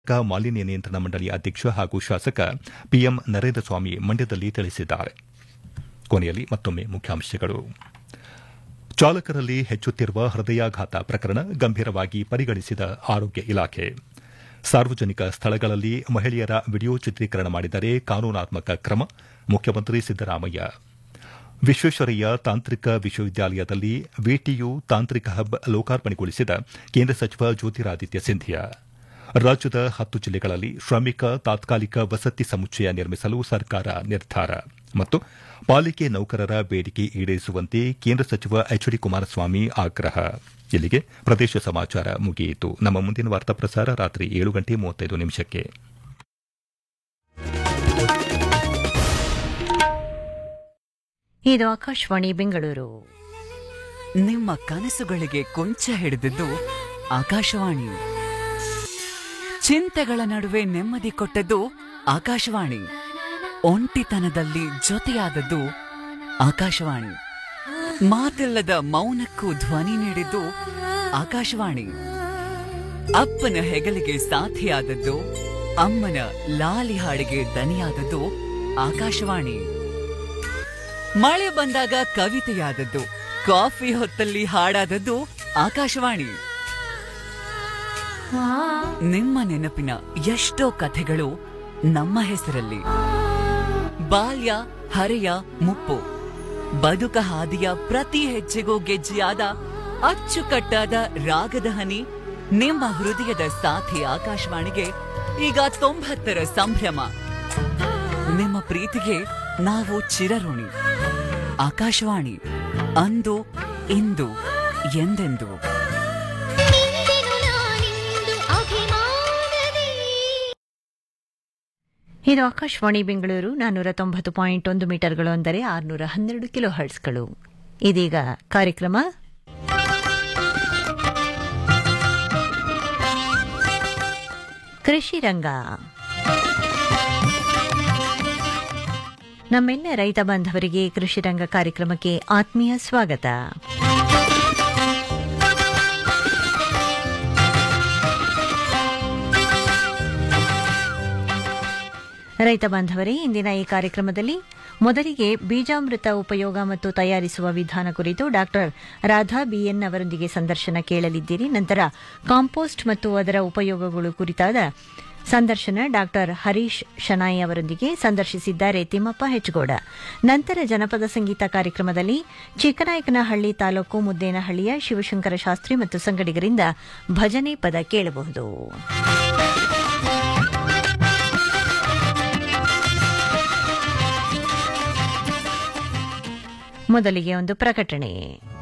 ಕರ್ನಾಟಕ ಮಾಲಿನ್ಯ ನಿಯಂತ್ರಣ ಮಂಡಳಿಯ ಅಧ್ಯಕ್ಷ ಹಾಗೂ ಶಾಸಕ ಪಿಎಂ ನರೇಂದ್ರ ಸ್ವಾಮಿ ಮಂಡ್ಯದಲ್ಲಿ ತಿಳಿಸಿದ್ದಾರೆ ಕೊನೆಯಲ್ಲಿ ಮತ್ತೊಮ್ಮೆ ಮುಖ್ಯಾಂಶಗಳು ಚಾಲಕರಲ್ಲಿ ಹೆಚ್ಚುತ್ತಿರುವ ಹೃದಯಾಘಾತ ಪ್ರಕರಣ ಗಂಭೀರವಾಗಿ ಪರಿಗಣಿಸಿದ ಆರೋಗ್ಯ ಇಲಾಖೆ ಸಾರ್ವಜನಿಕ ಸ್ಥಳಗಳಲ್ಲಿ ಮಹಿಳೆಯರ ವಿಡಿಯೋ ಚಿತ್ರೀಕರಣ ಮಾಡಿದರೆ ಕಾನೂನಾತ್ಮಕ ಕ್ರಮ ಮುಖ್ಯಮಂತ್ರಿ ಸಿದ್ದರಾಮಯ್ಯ ವಿಶ್ವೇಶ್ವರಯ್ಯ ತಾಂತ್ರಿಕ ವಿಶ್ವವಿದ್ಯಾಲಯದಲ್ಲಿ ವಿಟಿಯು ತಾಂತ್ರಿಕ ಹಬ್ ಲೋಕಾರ್ಪಣೆಗೊಳಿಸಿದ ಕೇಂದ್ರ ಸಚಿವ ಜ್ಯೋತಿರಾದಿತ್ಯ ಸಿಂಧಿಯಾ ರಾಜ್ಯದ ಹತ್ತು ಜಿಲ್ಲೆಗಳಲ್ಲಿ ಶ್ರಮಿಕ ತಾತ್ಕಾಲಿಕ ವಸತಿ ಸಮುಚ್ಚಯ ನಿರ್ಮಿಸಲು ಸರ್ಕಾರ ನಿರ್ಧಾರ ಮತ್ತು ಪಾಲಿಕೆ ನೌಕರರ ಬೇಡಿಕೆ ಈಡೇರಿಸುವಂತೆ ಕೇಂದ್ರ ಸಚಿವ ಎಚ್ ಡಿ ಕುಮಾರಸ್ವಾಮಿ ಆಗ್ರಹ ಇಲ್ಲಿಗೆ ಪ್ರದೇಶ ಸಮಾಚಾರ ಮುಗಿಯಿತು ನಮ್ಮ ಮುಂದಿನ ವಾರ್ತಾ ಪ್ರಸಾರ ರಾತ್ರಿ ಏಳು ಗಂಟೆ ಮೂವತ್ತೈದು ನಿಮಿಷಕ್ಕೆ ಇದು ಆಕಾಶವಾಣಿ ಬೆಂಗಳೂರು ನಿಮ್ಮ ಕನಸುಗಳಿಗೆ ಕೊಂಚ ಹಿಡಿದಿದ್ದು ಆಕಾಶವಾಣಿ ಚಿಂತೆಗಳ ನಡುವೆ ನೆಮ್ಮದಿ ಕೊಟ್ಟದ್ದು ಆಕಾಶವಾಣಿ ಒಂಟಿತನದಲ್ಲಿ ಜೊತೆಯಾದದ್ದು ಆಕಾಶವಾಣಿ ಮಾತಿಲ್ಲದ ಮೌನಕ್ಕೂ ಧ್ವನಿ ನೀಡಿದ್ದು ಆಕಾಶವಾಣಿ ಅಪ್ಪನ ಹೆಗಲಿಗೆ ಸಾಥಿಯಾದದ್ದು ಅಮ್ಮನ ಲಾಲಿ ಹಾಡಿಗೆ ದನಿಯಾದದ್ದು ಆಕಾಶವಾಣಿ ಮಳೆ ಬಂದಾಗ ಕವಿತೆಯಾದದ್ದು ಕಾಫಿ ಹೊತ್ತಲ್ಲಿ ಹಾಡಾದದ್ದು ಆಕಾಶವಾಣಿ ನಿಮ್ಮ ನೆನಪಿನ ಎಷ್ಟೋ ಕಥೆಗಳು ನಮ್ಮ ಹೆಸರಲ್ಲಿ ಬಾಲ್ಯ ಹರೆಯ ಮುಪ್ಪು ಬದುಕ ಹಾದಿಯ ಪ್ರತಿ ಹೆಜ್ಜೆಗೂ ಗೆಜ್ಜೆಯಾದ ಅಚ್ಚುಕಟ್ಟಾದ ರಾಗದ ಹನಿ ನಿಮ್ಮ ಹೃದಯದ ಸಾಥಿ ಆಕಾಶವಾಣಿಗೆ ಈಗ ತೊಂಬತ್ತರ ಸಂಭ್ರಮ ನಿಮ್ಮ ಪ್ರೀತಿಗೆ ನಾವು ಚಿರಋಣಿ ಆಕಾಶವಾಣಿ ಅಂದು ಇಂದು ಎಂದೆಂದು ನಿಂದೆನು ನಾನಿಂದು ಅಭಿಮಾನದಿ ಇದು ಆಕಾಶವಾಣಿ ಬೆಂಗಳೂರು ನಾನ್ನೂರ ತೊಂಬತ್ತು ಪಾಯಿಂಟ್ ಒಂದು ಮೀಟರ್ಗಳು ಅಂದರೆ ಆರುನೂರ ಹನ್ನೆರಡು ಕಿಲೋ ಹರ್ಟ್ಸ್ಗಳು ಇದೀಗ ಕಾರ್ಯಕ್ರಮ ಕೃಷಿ ರಂಗ ನಮ್ಮೆಲ್ಲ ರೈತ ಬಾಂಧವರಿಗೆ ಕೃಷಿ ರಂಗ ಕಾರ್ಯಕ್ರಮಕ್ಕೆ ಆತ್ಮೀಯ ಸ್ವಾಗತ ರೈತ ಬಾಂಧವರೇ ಇಂದಿನ ಈ ಕಾರ್ಯಕ್ರಮದಲ್ಲಿ ಮೊದಲಿಗೆ ಬೀಜಾಮೃತ ಉಪಯೋಗ ಮತ್ತು ತಯಾರಿಸುವ ವಿಧಾನ ಕುರಿತು ಡಾಕ್ಟರ್ ರಾಧಾ ಬಿಎನ್ ಅವರೊಂದಿಗೆ ಸಂದರ್ಶನ ಕೇಳಲಿದ್ದೀರಿ ನಂತರ ಕಾಂಪೋಸ್ಟ್ ಮತ್ತು ಅದರ ಉಪಯೋಗಗಳು ಕುರಿತಾದ ಸಂದರ್ಶನ ಡಾಕ್ಟರ್ ಹರೀಶ್ ಶನಾಯಿ ಅವರೊಂದಿಗೆ ಸಂದರ್ಶಿಸಿದ್ದಾರೆ ತಿಮ್ಮಪ್ಪ ಹೆಚ್ಗೋಡ ನಂತರ ಜನಪದ ಸಂಗೀತ ಕಾರ್ಯಕ್ರಮದಲ್ಲಿ ಚಿಕ್ಕನಾಯಕನಹಳ್ಳಿ ತಾಲೂಕು ಮುದ್ದೇನಹಳ್ಳಿಯ ಶಿವಶಂಕರ ಶಾಸ್ತ್ರಿ ಮತ್ತು ಸಂಗಡಿಗರಿಂದ ಭಜನೆ ಪದ ಕೇಳಬಹುದು ಮೊದಲಿಗೆ ಒಂದು ಪ್ರಕಟಣೆ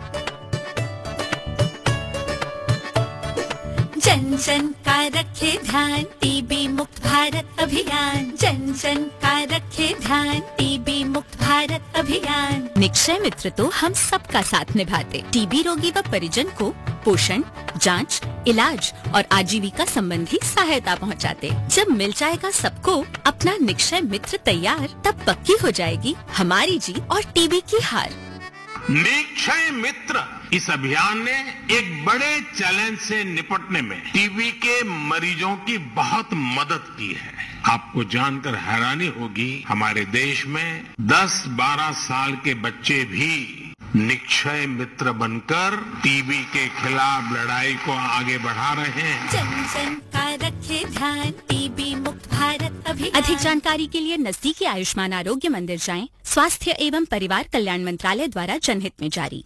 जन जन का रखे ध्यान टीबी मुक्त भारत अभियान जन जन का रखे ध्यान टीबी मुक्त भारत अभियान निक्षय मित्र तो हम सबका साथ निभाते टीबी रोगी व परिजन को पोषण जांच, इलाज और आजीविका संबंधी सहायता पहुंचाते। जब मिल जाएगा सबको अपना निक्षय मित्र तैयार तब पक्की हो जाएगी हमारी जीत और टीबी की हार निक्षय मित्र इस अभियान ने एक बड़े चैलेंज से निपटने में टीबी के मरीजों की बहुत मदद की है आपको जानकर हैरानी होगी हमारे देश में 10-12 साल के बच्चे भी निक्षय मित्र बनकर टीबी के खिलाफ लड़ाई को आगे बढ़ा रहे हैं जन जन का रखे ध्यान टीबी मुक्त भारत अभियान अधिक जानकारी के लिए नजदीकी आयुष्मान आरोग्य मंदिर जाएं स्वास्थ्य एवं परिवार कल्याण मंत्रालय द्वारा जनहित में जारी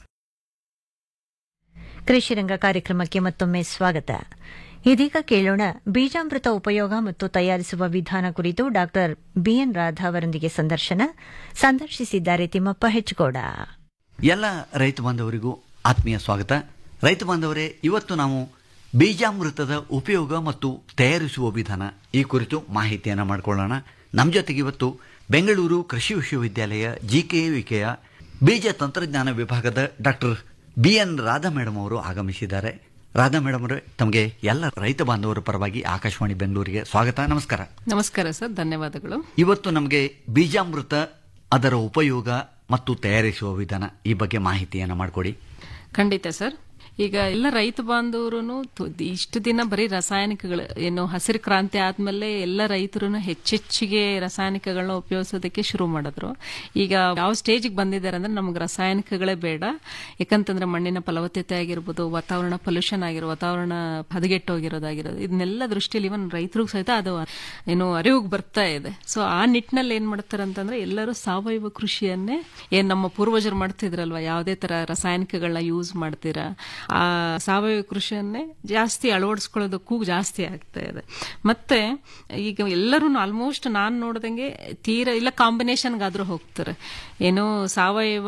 ಕೃಷಿ ರಂಗ ಕಾರ್ಯಕ್ರಮಕ್ಕೆ ಮತ್ತೊಮ್ಮೆ ಸ್ವಾಗತ ಇದೀಗ ಕೇಳೋಣ ಬೀಜಾಮೃತ ಉಪಯೋಗ ಮತ್ತು ತಯಾರಿಸುವ ವಿಧಾನ ಕುರಿತು ಡಾಕ್ಟರ್ ಬಿಎನ್ ರಾಧಾ ಅವರೊಂದಿಗೆ ಸಂದರ್ಶನ ಸಂದರ್ಶಿಸಿದ್ದಾರೆ ತಿಮ್ಮಪ್ಪ ಹೆಚ್ಕೋಡ ಎಲ್ಲ ರೈತ ಬಾಂಧವರಿಗೂ ಆತ್ಮೀಯ ಸ್ವಾಗತ ರೈತ ಬಾಂಧವರೇ ಇವತ್ತು ನಾವು ಬೀಜಾಮೃತದ ಉಪಯೋಗ ಮತ್ತು ತಯಾರಿಸುವ ವಿಧಾನ ಈ ಕುರಿತು ಮಾಹಿತಿಯನ್ನು ಮಾಡಿಕೊಳ್ಳೋಣ ನಮ್ಮ ಜೊತೆಗೆ ಇವತ್ತು ಬೆಂಗಳೂರು ಕೃಷಿ ವಿಶ್ವವಿದ್ಯಾಲಯ ಜಿಕೆವಿಕೆಯ ಬೀಜ ತಂತ್ರಜ್ಞಾನ ವಿಭಾಗದ doctor B N Radha madam ಅವರು ಆಗಮಿಸಿದ್ದಾರೆ ರಾಧಾ ಮೇಡಮ್ ಅವರೇ ತಮಗೆ ಎಲ್ಲ ರೈತ ಬಾಂಧವರ ಪರವಾಗಿ ಆಕಾಶವಾಣಿ ಬೆಂಗಳೂರಿಗೆ ಸ್ವಾಗತ ನಮಸ್ಕಾರ ನಮಸ್ಕಾರ ಸರ್ ಧನ್ಯವಾದಗಳು ಇವತ್ತು ನಮಗೆ ಬೀಜಾಮೃತ ಅದರ ಉಪಯೋಗ ಮತ್ತು ತಯಾರಿಸುವ ವಿಧಾನ ಈ ಬಗ್ಗೆ ಮಾಹಿತಿಯನ್ನು ಮಾಡಿಕೊಡಿ ಖಂಡಿತ ಸರ್ ಈಗ ಎಲ್ಲ ರೈತ ಬಾಂಧವರು ಇಷ್ಟು ದಿನ ಬರೀ ರಾಸಾಯನಿಕಗಳು ಏನು ಹಸಿರು ಕ್ರಾಂತಿ ಆದ್ಮೇಲೆ ಎಲ್ಲ ರೈತರು ಹೆಚ್ಚೆಚ್ಚಿಗೆ ರಾಸಾಯನಿಕಗಳನ್ನ ಉಪಯೋಗಿಸೋದಕ್ಕೆ ಶುರು ಮಾಡಿದ್ರು ಈಗ ಯಾವ ಸ್ಟೇಜಿಗೆ ಬಂದಿದ್ದಾರೆ ಅಂದ್ರೆ ನಮ್ಗೆ ರಾಸಾಯನಿಕಗಳೇ ಬೇಡ ಯಾಕಂತಂದ್ರೆ ಮಣ್ಣಿನ ಫಲವತ್ತತೆ ಆಗಿರ್ಬೋದು ವಾತಾವರಣ ಪೊಲ್ಯೂಷನ್ ಆಗಿರೋ ವಾತಾವರಣ ಹದಗೆಟ್ಟೋಗಿರೋದಾಗಿರೋದು ಇದನ್ನೆಲ್ಲ ದೃಷ್ಟಿಯಲ್ಲಿ ಇವನ್ ರೈತರಿಗೂ ಸಹಿತ ಅದು ಏನು ಅರಿವಿಗೆ ಬರ್ತಾ ಇದೆ ಸೊ ಆ ನಿಟ್ಟಿನಲ್ಲಿ ಏನ್ ಮಾಡ್ತಾರೆ ಅಂತಂದ್ರೆ ಎಲ್ಲರೂ ಸಾವಯವ ಕೃಷಿಯನ್ನೇ ಏನ್ ನಮ್ಮ ಪೂರ್ವಜರು ಮಾಡ್ತಿದ್ರಲ್ವಾ ಯಾವುದೇ ತರ ರಾಸಾಯನಿಕಗಳನ್ನ ಯೂಸ್ ಮಾಡ್ತೀರಾ ಆ ಸಾವಯವ ಕೃಷಿಯನ್ನೇ ಜಾಸ್ತಿ ಅಳವಡಿಸ್ಕೊಳ್ಳೋದಕ್ಕೂ ಜಾಸ್ತಿ ಆಗ್ತಾ ಇದೆ ಮತ್ತೆ ಈಗ ಎಲ್ಲರೂ ಆಲ್ಮೋಸ್ಟ್ ನಾನ್ ನೋಡ್ದಂಗೆ ತೀರಾ ಇಲ್ಲ ಕಾಂಬಿನೇಷನ್ಗಾದ್ರೂ ಹೋಗ್ತಾರೆ ಏನೋ ಸಾವಯವ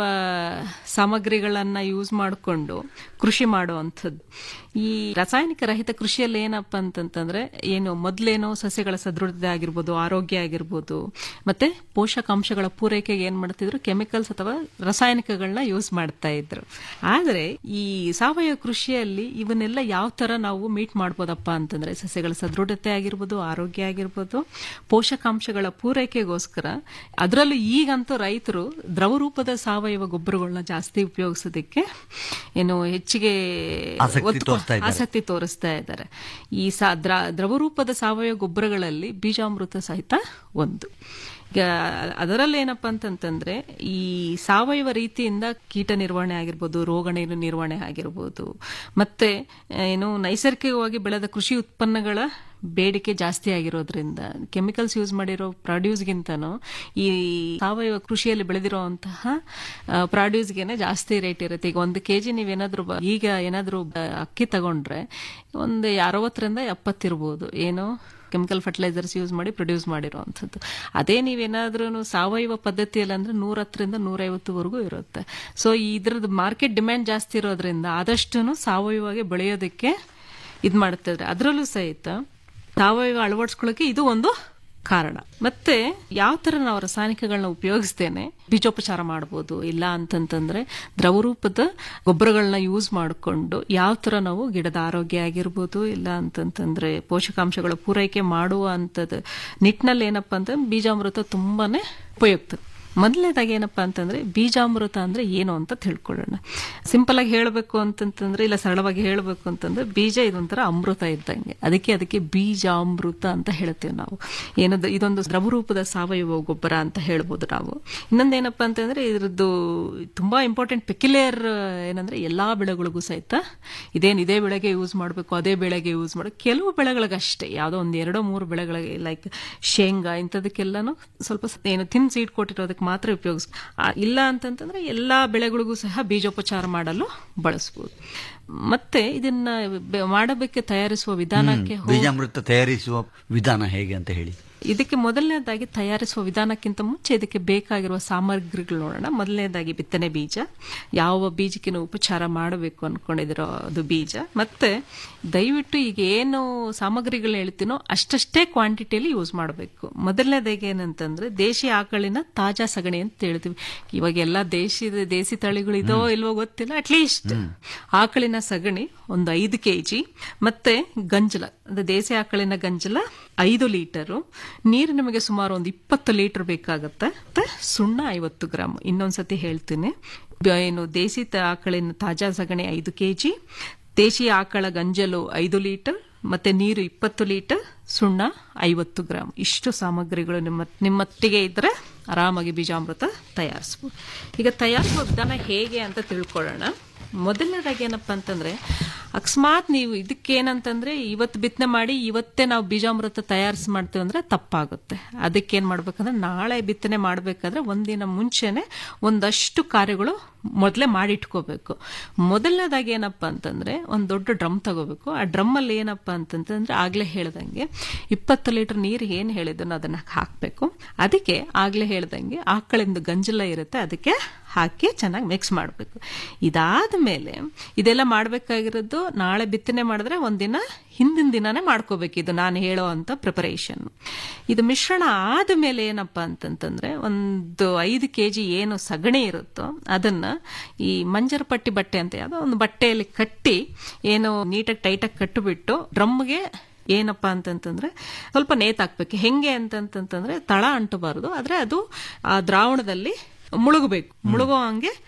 ಸಾಮಗ್ರಿಗಳನ್ನ ಯೂಸ್ ಮಾಡಿಕೊಂಡು ಕೃಷಿ ಮಾಡುವಂಥದ್ದು ಈ ರಾಸಾಯನಿಕ ರಹಿತ ಕೃಷಿಯಲ್ಲಿ ಏನಪ್ಪ ಅಂತಂತಂದ್ರೆ ಏನು ಮೊದಲೇನೋ ಸಸ್ಯಗಳ ಸದೃಢತೆ ಆಗಿರ್ಬೋದು ಆರೋಗ್ಯ ಆಗಿರ್ಬೋದು ಮತ್ತೆ ಪೋಷಕಾಂಶಗಳ ಪೂರೈಕೆಗೆ ಏನ್ ಮಾಡ್ತಿದ್ರು ಕೆಮಿಕಲ್ಸ್ ಅಥವಾ ರಾಸಾಯನಿಕಗಳನ್ನ ಯೂಸ್ ಮಾಡ್ತಾ ಇದ್ರು ಆದ್ರೆ ಈ ಸಾವಯವ ಕೃಷಿಯಲ್ಲಿ ಇವನ್ನೆಲ್ಲ ಯಾವ ತರ ನಾವು ಮೀಟ್ ಮಾಡ್ಬೋದಪ್ಪ ಅಂತಂದ್ರೆ ಸಸ್ಯಗಳ ಸದೃಢತೆ ಆಗಿರ್ಬೋದು ಆರೋಗ್ಯ ಆಗಿರ್ಬೋದು ಪೋಷಕಾಂಶಗಳ ಪೂರೈಕೆಗೋಸ್ಕರ ಅದರಲ್ಲೂ ಈಗಂತೂ ರೈತರು ದ್ರವ ರೂಪದ ಸಾವಯವ ಗೊಬ್ಬರಗಳನ್ನ ಜಾಸ್ತಿ ಉಪಯೋಗಿಸೋದಕ್ಕೆ ಏನು ಹೆಚ್ಚಿಗೆ ಆಸಕ್ತಿ ಒತ್ತು- ತೋರಿಸ್ತಾ ಇದ್ದಾರೆ. ಆಸಕ್ತಿ ತೋರಿಸ್ತಾ ಇದ್ದಾರೆ ಈ ಸಾ ದ್ರ- ದ್ರವರೂಪದ ಸಾವಯವ ಗೊಬ್ಬರಗಳಲ್ಲಿ ಬೀಜಾಮೃತ ಸಹಿತ ಒಂದು ಈಗ ಅದರಲ್ಲಿ ಏನಪ್ಪಾ ಅಂತಂತಂದ್ರೆ ಈ ಸಾವಯವ ರೀತಿಯಿಂದ ಕೀಟ ನಿರ್ವಹಣೆ ಆಗಿರ್ಬೋದು ರೋಗ ನಿರ್- ನಿರ್ವಹಣೆ ಆಗಿರ್ಬೋದು ಮತ್ತೆ ಏನು ನೈಸರ್ಗಿಕವಾಗಿ ಬೆಳೆದ ಕೃಷಿ ಉತ್ಪನ್ನಗಳ ಬೇಡಿಕೆ ಜಾಸ್ತಿ ಆಗಿರೋದ್ರಿಂದ ಕೆಮಿಕಲ್ಸ್ ಯೂಸ್ ಮಾಡಿರೋ ಪ್ರಾಡ್ಯೂಸ್ಗಿಂತನೂ ಈ ಸಾವಯವ ಕೃಷಿಯಲ್ಲಿ ಬೆಳೆದಿರುವಂತಹ ಪ್ರಾಡ್ಯೂಸ್ಗೆನೆ ಜಾಸ್ತಿ ರೇಟ್ ಇರುತ್ತೆ ಈಗ ಒಂದು ಕೆಜಿ ನೀವೇನಾದ್ರೂ ಬ- ಈಗ ಏನಾದ್ರೂ ಬ- ಅಕ್ಕಿ ತಗೊಂಡ್ರೆ ಒಂದು ಅರವತ್ತರಿಂದ ಎಪ್ಪತ್ತಿರ್ಬೋದು ಏನು ಕೆಮಿಕಲ್ ಫರ್ಟಿಲೈಸರ್ಸ್ ಯೂಸ್ ಮಾಡಿ ಪ್ರೊಡ್ಯೂಸ್ ಮಾಡಿರುವಂಥದ್ದು ಅದೇ ನೀವೇನಾದ್ರೂ ಸಾವಯವ ಪದ್ಧತಿಯಲ್ಲಿ ಅಂದ್ರೆ ನೂರ ಹತ್ತರಿಂದ ನೂರೈವತ್ತುವರೆಗೂ ಇರುತ್ತೆ ಸೊ ಇದ್ರದ್ದು ಮಾರ್ಕೆಟ್ ಡಿಮ್ಯಾಂಡ್ ಜಾಸ್ತಿ ಇರೋದ್ರಿಂದ ಆದಷ್ಟು ಸಾವಯವವಾಗಿ ಬೆಳೆಯೋದಕ್ಕೆ ಇದು ಮಾಡ್ತಿದ್ರೆ ಅದರಲ್ಲೂ ಸಹಿತ ಸಾವಯವ ಅಳವಡಿಸ್ಕೊಳ್ಳೋಕೆ ಇದು ಒಂದು ಕಾರಣ ಮತ್ತೆ ಯಾವ ತರ ನಾವು ರಾಸಾಯನಿಕಗಳನ್ನ ಉಪಯೋಗಿಸ್ತೇನೆ ಬೀಜೋಪಚಾರ ಮಾಡ್ಬೋದು ಇಲ್ಲ ಅಂತಂತಂದ್ರೆ ದ್ರವರೂಪದ ಗೊಬ್ಬರಗಳನ್ನ ಯೂಸ್ ಮಾಡಿಕೊಂಡು ಯಾವ ತರ ನಾವು ಗಿಡದ ಆರೋಗ್ಯ ಆಗಿರ್ಬೋದು ಇಲ್ಲ ಅಂತಂತಂದ್ರೆ ಪೋಷಕಾಂಶಗಳ ಪೂರೈಕೆ ಮಾಡುವ ಅಂತದ ನಿಟ್ಟಿನಲ್ಲಿ ಏನಪ್ಪಾ ಅಂತಂದ್ರೆ ಬೀಜಾಮೃತ ತುಂಬಾನೇ ಉಪಯುಕ್ತ ಮೊದಲನೇದಾಗಿ ಏನಪ್ಪಾ ಅಂತಂದ್ರೆ ಬೀಜಾಮೃತ ಅಂದ್ರೆ ಏನು ಅಂತ ತಿಳ್ಕೊಳ್ಳೋಣ ಸಿಂಪಲ್ ಆಗಿ ಹೇಳಬೇಕು ಅಂತಂತಂದ್ರೆ ಇಲ್ಲ ಸರಳವಾಗಿ ಹೇಳಬೇಕು ಅಂತಂದ್ರೆ ಬೀಜ ಇದೊಂಥರ ಅಮೃತ ಇದ್ದಂಗೆ ಅದಕ್ಕೆ ಅದಕ್ಕೆ ಬೀಜಾಮೃತ ಅಂತ ಹೇಳ್ತೇವೆ ನಾವು ಏನದು ಇದೊಂದು ದ್ರವರೂಪದ ಸಾವಯವ ಗೊಬ್ಬರ ಅಂತ ಹೇಳ್ಬೋದು ನಾವು ಇನ್ನೊಂದೇನಪ್ಪಾ ಅಂತಂದ್ರೆ ಇದ್ರದ್ದು ತುಂಬಾ ಇಂಪಾರ್ಟೆಂಟ್ ಪೆಕ್ಯುಲೇರ್ ಏನಂದ್ರೆ ಎಲ್ಲಾ ಬೆಳೆಗಳಿಗೂ ಸಹಿತ ಇದೇನು ಇದೇ ಬೆಳೆಗೆ ಯೂಸ್ ಮಾಡಬೇಕು ಅದೇ ಬೆಳೆಗೆ ಯೂಸ್ ಮಾಡಬೇಕು ಕೆಲವು ಬೆಳೆಗಳಿಗಷ್ಟೇ ಯಾವುದೋ ಒಂದು ಎರಡೋ ಮೂರು ಬೆಳೆಗಳಿಗೆ ಲೈಕ್ ಶೇಂಗಾ ಇಂಥದಕ್ಕೆಲ್ಲಾನು ಸ್ವಲ್ಪ ಸ- ಏನು ತಿನ್ ಸೀಡ್ ಕೊಟ್ಟಿರೋದಕ್ಕೆ ಮಾತ್ರ ಉಪಯೋಗಿಸ್ ಆ, ಇಲ್ಲ ಅಂತಂತಂದ್ರೆ ಎಲ್ಲಾ ಬೆಳೆಗಳಿಗೂ ಸಹ ಬೀಜೋಪಚಾರ ಮಾಡಲು ಬಳಸಬಹುದು ಮತ್ತೆ ಇದನ್ನ ಬೆ- ಮಾಡಬೇಕೆ ತಯಾರಿಸುವ ವಿಧಾನಕ್ಕೆ ಹೋಗಿ- ಬೀಜಾಮೃತ ತಯಾರಿಸುವ ವಿಧಾನ ಹೇಗೆ ಅಂತ ಹೇಳಿ ಇದಕ್ಕೆ ಮೊದಲನೇದಾಗಿ ತಯಾರಿಸುವ ವಿಧಾನಕ್ಕಿಂತ ಮುಂಚೆ ಇದಕ್ಕೆ ಬೇಕಾಗಿರುವ ಸಾಮಗ್ರಿಗಳು ನೋಡೋಣ ಮೊದಲನೇದಾಗಿ ಬಿತ್ತನೆ ಬೀಜ ಯಾವ ಬೀಜಕ್ಕೆ ನೀವು ಉಪಚಾರ ಮಾಡಬೇಕು ಅನ್ಕೊಂಡಿದಿರೋ ಅದು ಬೀಜ ಮತ್ತೆ ದಯವಿಟ್ಟು ಈಗ ಏನು ಸಾಮಗ್ರಿಗಳು ಹೇಳ್ತೀನೋ ಅಷ್ಟಷ್ಟೇ ಕ್ವಾಂಟಿಟಿಯಲ್ಲಿ ಯೂಸ್ ಮಾಡಬೇಕು ಮೊದಲನೇದಾಗಿ ಏನಂತಂದ್ರೆ ದೇಶಿ ಆಕಳಿನ ತಾಜಾ ಸಗಣಿ ಅಂತ ಹೇಳ್ತೀವಿ ಇವಾಗ ಎಲ್ಲ ದೇಶಿ ದೇಸಿ ತಳಿಗಳು ಇದೋ ಇಲ್ವೋ ಗೊತ್ತಿಲ್ಲ ಅಟ್ಲೀಸ್ಟ್ ಆಕಳಿನ ಸಗಣಿ ಒಂದು ಐದು ಕೆಜಿ ಮತ್ತೆ ಗಂಜಲ ಅಂದ್ರೆ ದೇಸಿ ಆಕಳಿನ ಗಂಜಲ ಐದು ಲೀಟರು ನೀರು ನಿಮಗೆ ಸುಮಾರು ಒಂದು ಇಪ್ಪತ್ತು ಲೀಟರ್ ಬೇಕಾಗತ್ತೆ ಮತ್ತೆ ಸುಣ್ಣ ಐವತ್ತು ಗ್ರಾಮ್ ಇನ್ನೊಂದ್ಸತಿ ಹೇಳ್ತೀನಿ ಬ- ಏನು ದೇಸಿ ತ- ಆಕಳಿನ ತಾಜಾ ಸಗಣಿ ಐದು ಕೆಜಿ ದೇಶಿ ಆಕಳ ಗಂಜಲು ಐದು ಲೀಟರ್ ಮತ್ತೆ ನೀರು ಇಪ್ಪತ್ತು ಲೀಟರ್ ಸುಣ್ಣ ಐವತ್ತು ಗ್ರಾಮ್ ಇಷ್ಟು ಸಾಮಗ್ರಿಗಳು ನಿಮ್ಮ ನಿಮ್ಮೊಟ್ಟಿಗೆ ಇದ್ರೆ ಆರಾಮಾಗಿ ಬೀಜಾಮೃತ ತಯಾರಿಸ್ಬೋದು ಈಗ ತಯಾರಿಸುವ ವಿಧಾನ ಹೇಗೆ ಅಂತ ತಿಳ್ಕೊಳ್ಳೋಣ ಮೊದಲನೇದಾಗಿ ಏನಪ್ಪಾ ಅಂತಂದ್ರೆ ಅಕಸ್ಮಾತ್ ನೀವು ಇದಕ್ಕೇನಂತಂದ್ರೆ ಇವತ್ತು ಬಿತ್ತನೆ ಮಾಡಿ ಇವತ್ತೇ ನಾವು ಬೀಜಾಮೃತ ತಯಾರಿಸಿ ಮಾಡ್ತೀವಿ ಅಂದ್ರೆ ತಪ್ಪಾಗುತ್ತೆ ಅದಕ್ಕೇನ್ ಮಾಡ್ಬೇಕಂದ್ರೆ ನಾಳೆ ಬಿತ್ತನೆ ಮಾಡ್ಬೇಕಾದ್ರೆ ಒಂದಿನ ಮುಂಚೆನೆ ಒಂದಷ್ಟು ಕಾರ್ಯಗಳು ಮೊದಲೇ ಮಾಡಿಟ್ಕೋಬೇಕು ಮೊದಲನೇದಾಗಿ ಏನಪ್ಪಾ ಅಂತಂದ್ರೆ ಒಂದ್ ದೊಡ್ಡ ಡ್ರಮ್ ತಗೋಬೇಕು ಆ ಡ್ರಮ್ ಅಲ್ಲಿ ಏನಪ್ಪಾ ಅಂತಂತಂದ್ರೆ ಆಗ್ಲೇ ಹೇಳ್ದಂಗೆ ಇಪ್ಪತ್ತು ಲೀಟರ್ ನೀರು ಏನ್ ಹೇಳಿದ್ದನ್ನು ಅದನ್ನ ಹಾಕ್ಬೇಕು ಅದಕ್ಕೆ ಆಗ್ಲೇ ಹೇಳ್ದಂಗೆ ಆಕಳಿಂದ ಗಂಜಲ ಇರುತ್ತೆ ಅದಕ್ಕೆ ಹಾಕಿ ಚೆನ್ನಾಗಿ ಮಿಕ್ಸ್ ಮಾಡಬೇಕು ಇದಾದ ಮೇಲೆ ಇದೆಲ್ಲ ಮಾಡಬೇಕಾಗಿರೋದು ನಾಳೆ ಬಿತ್ತನೆ ಮಾಡಿದ್ರೆ ಒಂದಿನ ಹಿಂದಿನ ದಿನಾನೇ ಮಾಡ್ಕೋಬೇಕು ಇದು ನಾನು ಹೇಳೋ ಅಂತ ಪ್ರಿಪರೇಷನ್ ಇದು ಮಿಶ್ರಣ ಆದ ಮೇಲೆ ಏನಪ್ಪಾ ಅಂತಂತಂದ್ರೆ ಒಂದು ಐದು ಕೆ ಜಿ ಏನು ಸಗಣಿ ಇರುತ್ತೋ ಅದನ್ನ ಈ ಮಂಜರ ಪಟ್ಟಿ ಬಟ್ಟೆ ಅಂತ ಯಾವುದೋ ಒಂದು ಬಟ್ಟೆಯಲ್ಲಿ ಕಟ್ಟಿ ಏನು ನೀಟಾಗಿ ಟೈಟಾಗಿ ಕಟ್ಟಿಬಿಟ್ಟು ಡ್ರಮ್ಗೆ ಏನಪ್ಪಾ ಅಂತಂತಂದ್ರೆ ಸ್ವಲ್ಪ ನೇತ್ ಹಾಕ್ಬೇಕು ಹೆಂಗೆ ಅಂತಂತಂತಂದ್ರೆ ತಳ ಅಂಟಬಾರದು ಆದ್ರೆ ಅದು ಆ ದ್ರಾವಣದಲ್ಲಿ ಮುಳುಗಬೇಕು ಮುಳುಗೋ ಹಂಗೆ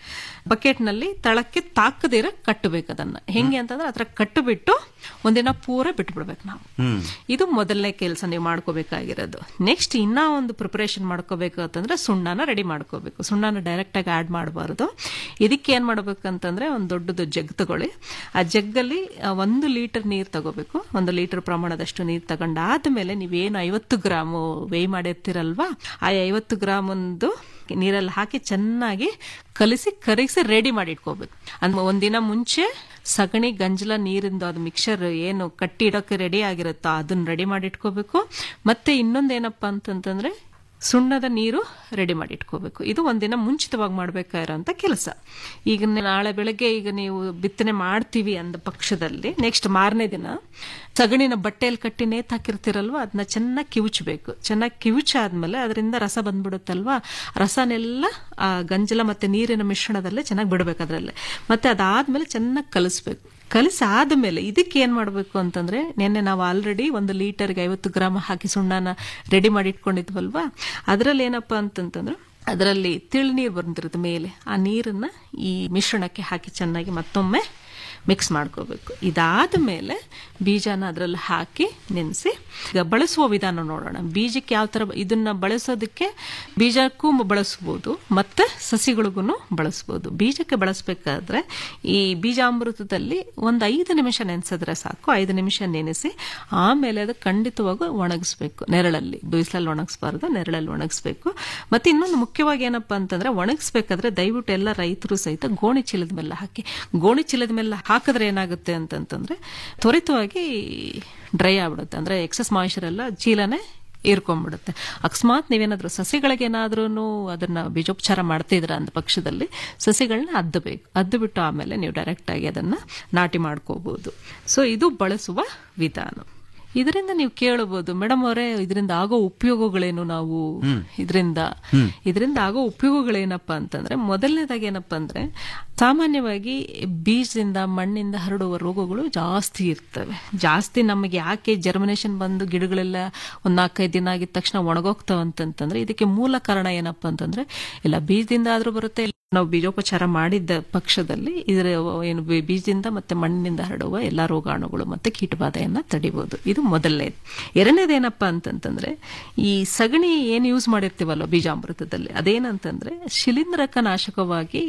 ಬಕೆಟ್ ನಲ್ಲಿ ತಳಕ್ಕೆ ತಾಕದಿರ ಕಟ್ಟಬೇಕು ಅದನ್ನ ಹೆಂಗೆ ಅಂತಂದ್ರೆ ಅದ್ರ ಕಟ್ಟಬಿಟ್ಟು ಒಂದಿನ ಪೂರ ಬಿಟ್ಬಿಡ್ಬೇಕು ನಾವು ಹ್ಮ್ ಇದು ಮೊದಲನೇ ಕೆಲಸ ನೀವು ಮಾಡ್ಕೋಬೇಕಾಗಿರೋದು ನೆಕ್ಸ್ಟ್ ಇನ್ನ ಒಂದು ಪ್ರಿಪರೇಷನ್ ಮಾಡ್ಕೋಬೇಕು ಅಂತಂದ್ರೆ ಸುಣ್ಣನ ರೆಡಿ ಮಾಡ್ಕೋಬೇಕು ಸುಣ್ಣನ ಡೈರೆಕ್ಟ್ ಆಗಿ ಆಡ್ ಮಾಡಬಾರ್ದು ಇದಕ್ಕೆ ಏನ್ ಮಾಡ್ಬೇಕಂತಂದ್ರೆ ಒಂದು ದೊಡ್ಡದು ಜಗ್ ತಗೊಳ್ಳಿ ಆ ಜಗ್ಗಲ್ಲಿ ಆ, ಒಂದು ಲೀಟರ್ ನೀರು ತಗೋಬೇಕು ಒಂದು ಲೀಟರ್ ಪ್ರಮಾಣದಷ್ಟು ನೀರು ತಗೊಂಡಾದ್ಮೇಲೆ ನೀವೇನು ಐವತ್ತು ಗ್ರಾಮು ವೇಯ್ ಮಾಡಿರ್ತೀರಲ್ವಾ ಆ ಐವತ್ತು ಗ್ರಾಮ್ ಒಂದು ನೀರಲ್ಲಿ ಹಾಕಿ ಚೆನ್ನಾಗಿ ಕಲಿಸಿ ಕರಗಿಸಿ ರೆಡಿ ಮಾಡಿ ಇಟ್ಕೋಬೇಕು ಅಂದ್ರೆ ಒಂದಿನ ಮುಂಚೆ ಸಗಣಿ ಗಂಜಲ ನೀರಿಂದು ಅದು ಮಿಕ್ಸರ್ ಏನು ಕಟ್ಟಿ ಇಡೋಕೆ ರೆಡಿ ಆಗಿರುತ್ತೋ ಅದನ್ನ ರೆಡಿ ಮಾಡಿ ಇಟ್ಕೋಬೇಕು ಮತ್ತೆ ಇನ್ನೊಂದೇನಪ್ಪ ಅಂತಂತಂದ್ರೆ ಸುಣ್ಣದ ನೀರು ರೆಡಿ ಮಾಡಿ ಇಟ್ಕೋಬೇಕು ಇದು ಒಂದಿನ ಮುಂಚಿತವಾಗಿ ಮಾಡ್ಬೇಕಾಗಿರೋಂಥ ಕೆಲಸ ಈಗ ನಾಳೆ ಬೆಳಗ್ಗೆ ಈಗ ನೀವು ಬಿತ್ತನೆ ಮಾಡ್ತೀವಿ ಅಂದ ಪಕ್ಷದಲ್ಲಿ ನೆಕ್ಸ್ಟ್ ಮಾರನೇ ದಿನ ಸಗಣಿನ ಬಟ್ಟೆಯಲ್ಲಿ ಕಟ್ಟಿ ನೇತ್ ಹಾಕಿರ್ತೀರಲ್ವ ಅದನ್ನ ಚೆನ್ನಾಗಿ ಕಿವುಚಬೇಕು ಚೆನ್ನಾಗಿ ಕಿವುಚಾದ್ಮೇಲೆ ಅದರಿಂದ ರಸ ಬಂದ್ಬಿಡುತ್ತಲ್ವಾ ರಸನೆಲ್ಲ ಆ ಗಂಜಲ ಮತ್ತೆ ನೀರಿನ ಮಿಶ್ರಣದಲ್ಲೇ ಚೆನ್ನಾಗಿ ಬಿಡಬೇಕು ಅದರಲ್ಲೇ ಮತ್ತೆ ಅದಾದ್ಮೇಲೆ ಚೆನ್ನಾಗಿ ಕಲಿಸ್ಬೇಕು ಕಲಿಸಿ ಆದ್ಮೇಲೆ ಇದಕ್ಕೆ ಏನ್ ಮಾಡಬೇಕು ಅಂತಂದ್ರೆ ನಿನ್ನೆ ನಾವು ಆಲ್ರೆಡಿ ಒಂದು ಲೀಟರ್ಗೆ ಐವತ್ತು ಗ್ರಾಮ್ ಹಾಕಿ ಸುಣ್ಣನ ರೆಡಿ ಮಾಡಿ ಇಟ್ಕೊಂಡಿದ್ವಲ್ವಾ ಅದರಲ್ಲಿ ಏನಪ್ಪಾ ಅಂತಂತಂದ್ರೆ ಅದರಲ್ಲಿ ತಿಳ್ನೀರು ಬಂದಿರುತ್ತೆ ಮೇಲೆ ಆ ನೀರನ್ನ ಈ ಮಿಶ್ರಣಕ್ಕೆ ಹಾಕಿ ಚೆನ್ನಾಗಿ ಮತ್ತೊಮ್ಮೆ ಮಿಕ್ಸ್ ಮಾಡ್ಕೋಬೇಕು ಇದಾದ ಮೇಲೆ ಬೀಜನ ಅದರಲ್ಲಿ ಹಾಕಿ ನೆನೆಸಿ ಈಗ ಬಳಸುವ ವಿಧಾನ ನೋಡೋಣ ಬೀಜಕ್ಕೆ ಯಾವ ಥರ ಇದನ್ನ ಬಳಸೋದಕ್ಕೆ ಬೀಜಕ್ಕೂ ಬಳಸ್ಬೋದು ಮತ್ತೆ ಸಸಿಗಳಿಗೂ ಬಳಸ್ಬೋದು ಬೀಜಕ್ಕೆ ಬಳಸಬೇಕಾದ್ರೆ ಈ ಬೀಜಾಮೃತದಲ್ಲಿ ಒಂದು ಐದು ನಿಮಿಷ ನೆನೆಸಿದ್ರೆ ಸಾಕು ಐದು ನಿಮಿಷ ನೆನೆಸಿ ಆಮೇಲೆ ಅದು ಖಂಡಿತವಾಗೂ ಒಣಗಿಸ್ಬೇಕು ನೆರಳಲ್ಲಿ ಬಿಸಿಲಲ್ಲಿ ಒಣಗಿಸ್ಬಾರ್ದು ನೆರಳಲ್ಲಿ ಒಣಗಿಸ್ಬೇಕು ಮತ್ತೆ ಇನ್ನೊಂದು ಮುಖ್ಯವಾಗಿ ಏನಪ್ಪಾ ಅಂತಂದ್ರೆ ಒಣಗಿಸ್ಬೇಕಾದ್ರೆ ದಯವಿಟ್ಟು ಎಲ್ಲ ರೈತರು ಸಹಿತ ಗೋಣಿ ಚೀಲದ ಮೇಲೆ ಹಾಕಿ ಗೋಣಿ ಚೀಲದ ಮೇಲೆ ಹಾಕಿದ್ರೆ ಏನಾಗುತ್ತೆ ಅಂತಂತಂದ್ರೆ ತ್ವರಿತವಾಗಿ ಡ್ರೈ ಆಗ್ಬಿಡುತ್ತೆ ಅಂದ್ರೆ ಎಕ್ಸಸ್ ಮಾಯಿಶ್ಚರ್ ಎಲ್ಲ ಚೀಲನೇ ಇರ್ಕೊಂಡ್ಬಿಡುತ್ತೆ ಅಕಸ್ಮಾತ್ ನೀವೇನಾದ್ರೂ ಸಸಿಗಳಿಗೆ ಏನಾದ್ರೂ ಅದನ್ನ ಬೀಜೋಪಚಾರ ಮಾಡ್ತಿದ್ರ ಅಂದ ಪಕ್ಷದಲ್ಲಿ ಸಸಿಗಳನ್ನ ಅದ್ದಬೇಕು ಅದ್ದು ಬಿಟ್ಟು ಆಮೇಲೆ ನೀವು ಡೈರೆಕ್ಟ್ ಆಗಿ ಅದನ್ನ ನಾಟಿ ಮಾಡ್ಕೋಬಹುದು ಸೊ ಇದು ಬಳಸುವ ವಿಧಾನ ಇದರಿಂದ ನೀವು ಕೇಳಬಹುದು ಮೇಡಮ್ ಅವರೇ ಇದರಿಂದ ಆಗೋ ಉಪಯೋಗಗಳೇನು ನಾವು ಇದರಿಂದ ಇದರಿಂದ ಆಗೋ ಉಪಯೋಗಗಳೇನಪ್ಪ ಅಂತಂದ್ರೆ ಮೊದಲನೇದಾಗಿ ಏನಪ್ಪ ಅಂದ್ರೆ ಸಾಮಾನ್ಯವಾಗಿ ಬೀಜದಿಂದ ಮಣ್ಣಿಂದ ಹರಡುವ ರೋಗಗಳು ಜಾಸ್ತಿ ಇರ್ತವೆ ಜಾಸ್ತಿ ನಮಗೆ ಯಾಕೆ ಜರ್ಮಿನೇಷನ್ ಬಂದು ಗಿಡಗಳೆಲ್ಲ ಒಂದ್ ನಾಲ್ಕೈದು ದಿನ ಆಗಿದ ತಕ್ಷಣ ಒಣಗೋಗ್ತಾವ ಅಂತಂತಂದ್ರೆ ಇದಕ್ಕೆ ಮೂಲ ಕಾರಣ ಏನಪ್ಪ ಅಂತಂದ್ರೆ ಇಲ್ಲ ಬೀಜದಿಂದ ಆದ್ರೂ ಬರುತ್ತೆ ಇಲ್ಲ ನಾವು ಬೀಜೋಪಚಾರ ಮಾಡಿದ್ದ ಪಕ್ಷದಲ್ಲಿ ಇದರ ಏನು ಬೀ- ಬೀಜದಿಂದ ಮತ್ತೆ ಮಣ್ಣಿನಿಂದ ಹರಡುವ ಎಲ್ಲಾ ರೋಗಾಣುಗಳು ಮತ್ತೆ ಕೀಟಬಾಧೆಯನ್ನ ತಡಿಬಹುದು ಇದು ಮೊದಲನೇದು ಎರಡನೇದೇನಪ್ಪ ಅಂತಂತಂದ್ರೆ ಈ ಸಗಣಿ ಏನ್ ಯೂಸ್ ಮಾಡಿರ್ತೀವಲ್ಲ ಬೀಜಾಮೃತದಲ್ಲಿ ಅದೇನಂತಂದ್ರೆ ಶಿಲೀಂಧ್ರಕ ನಾಶಕವಾಗಿ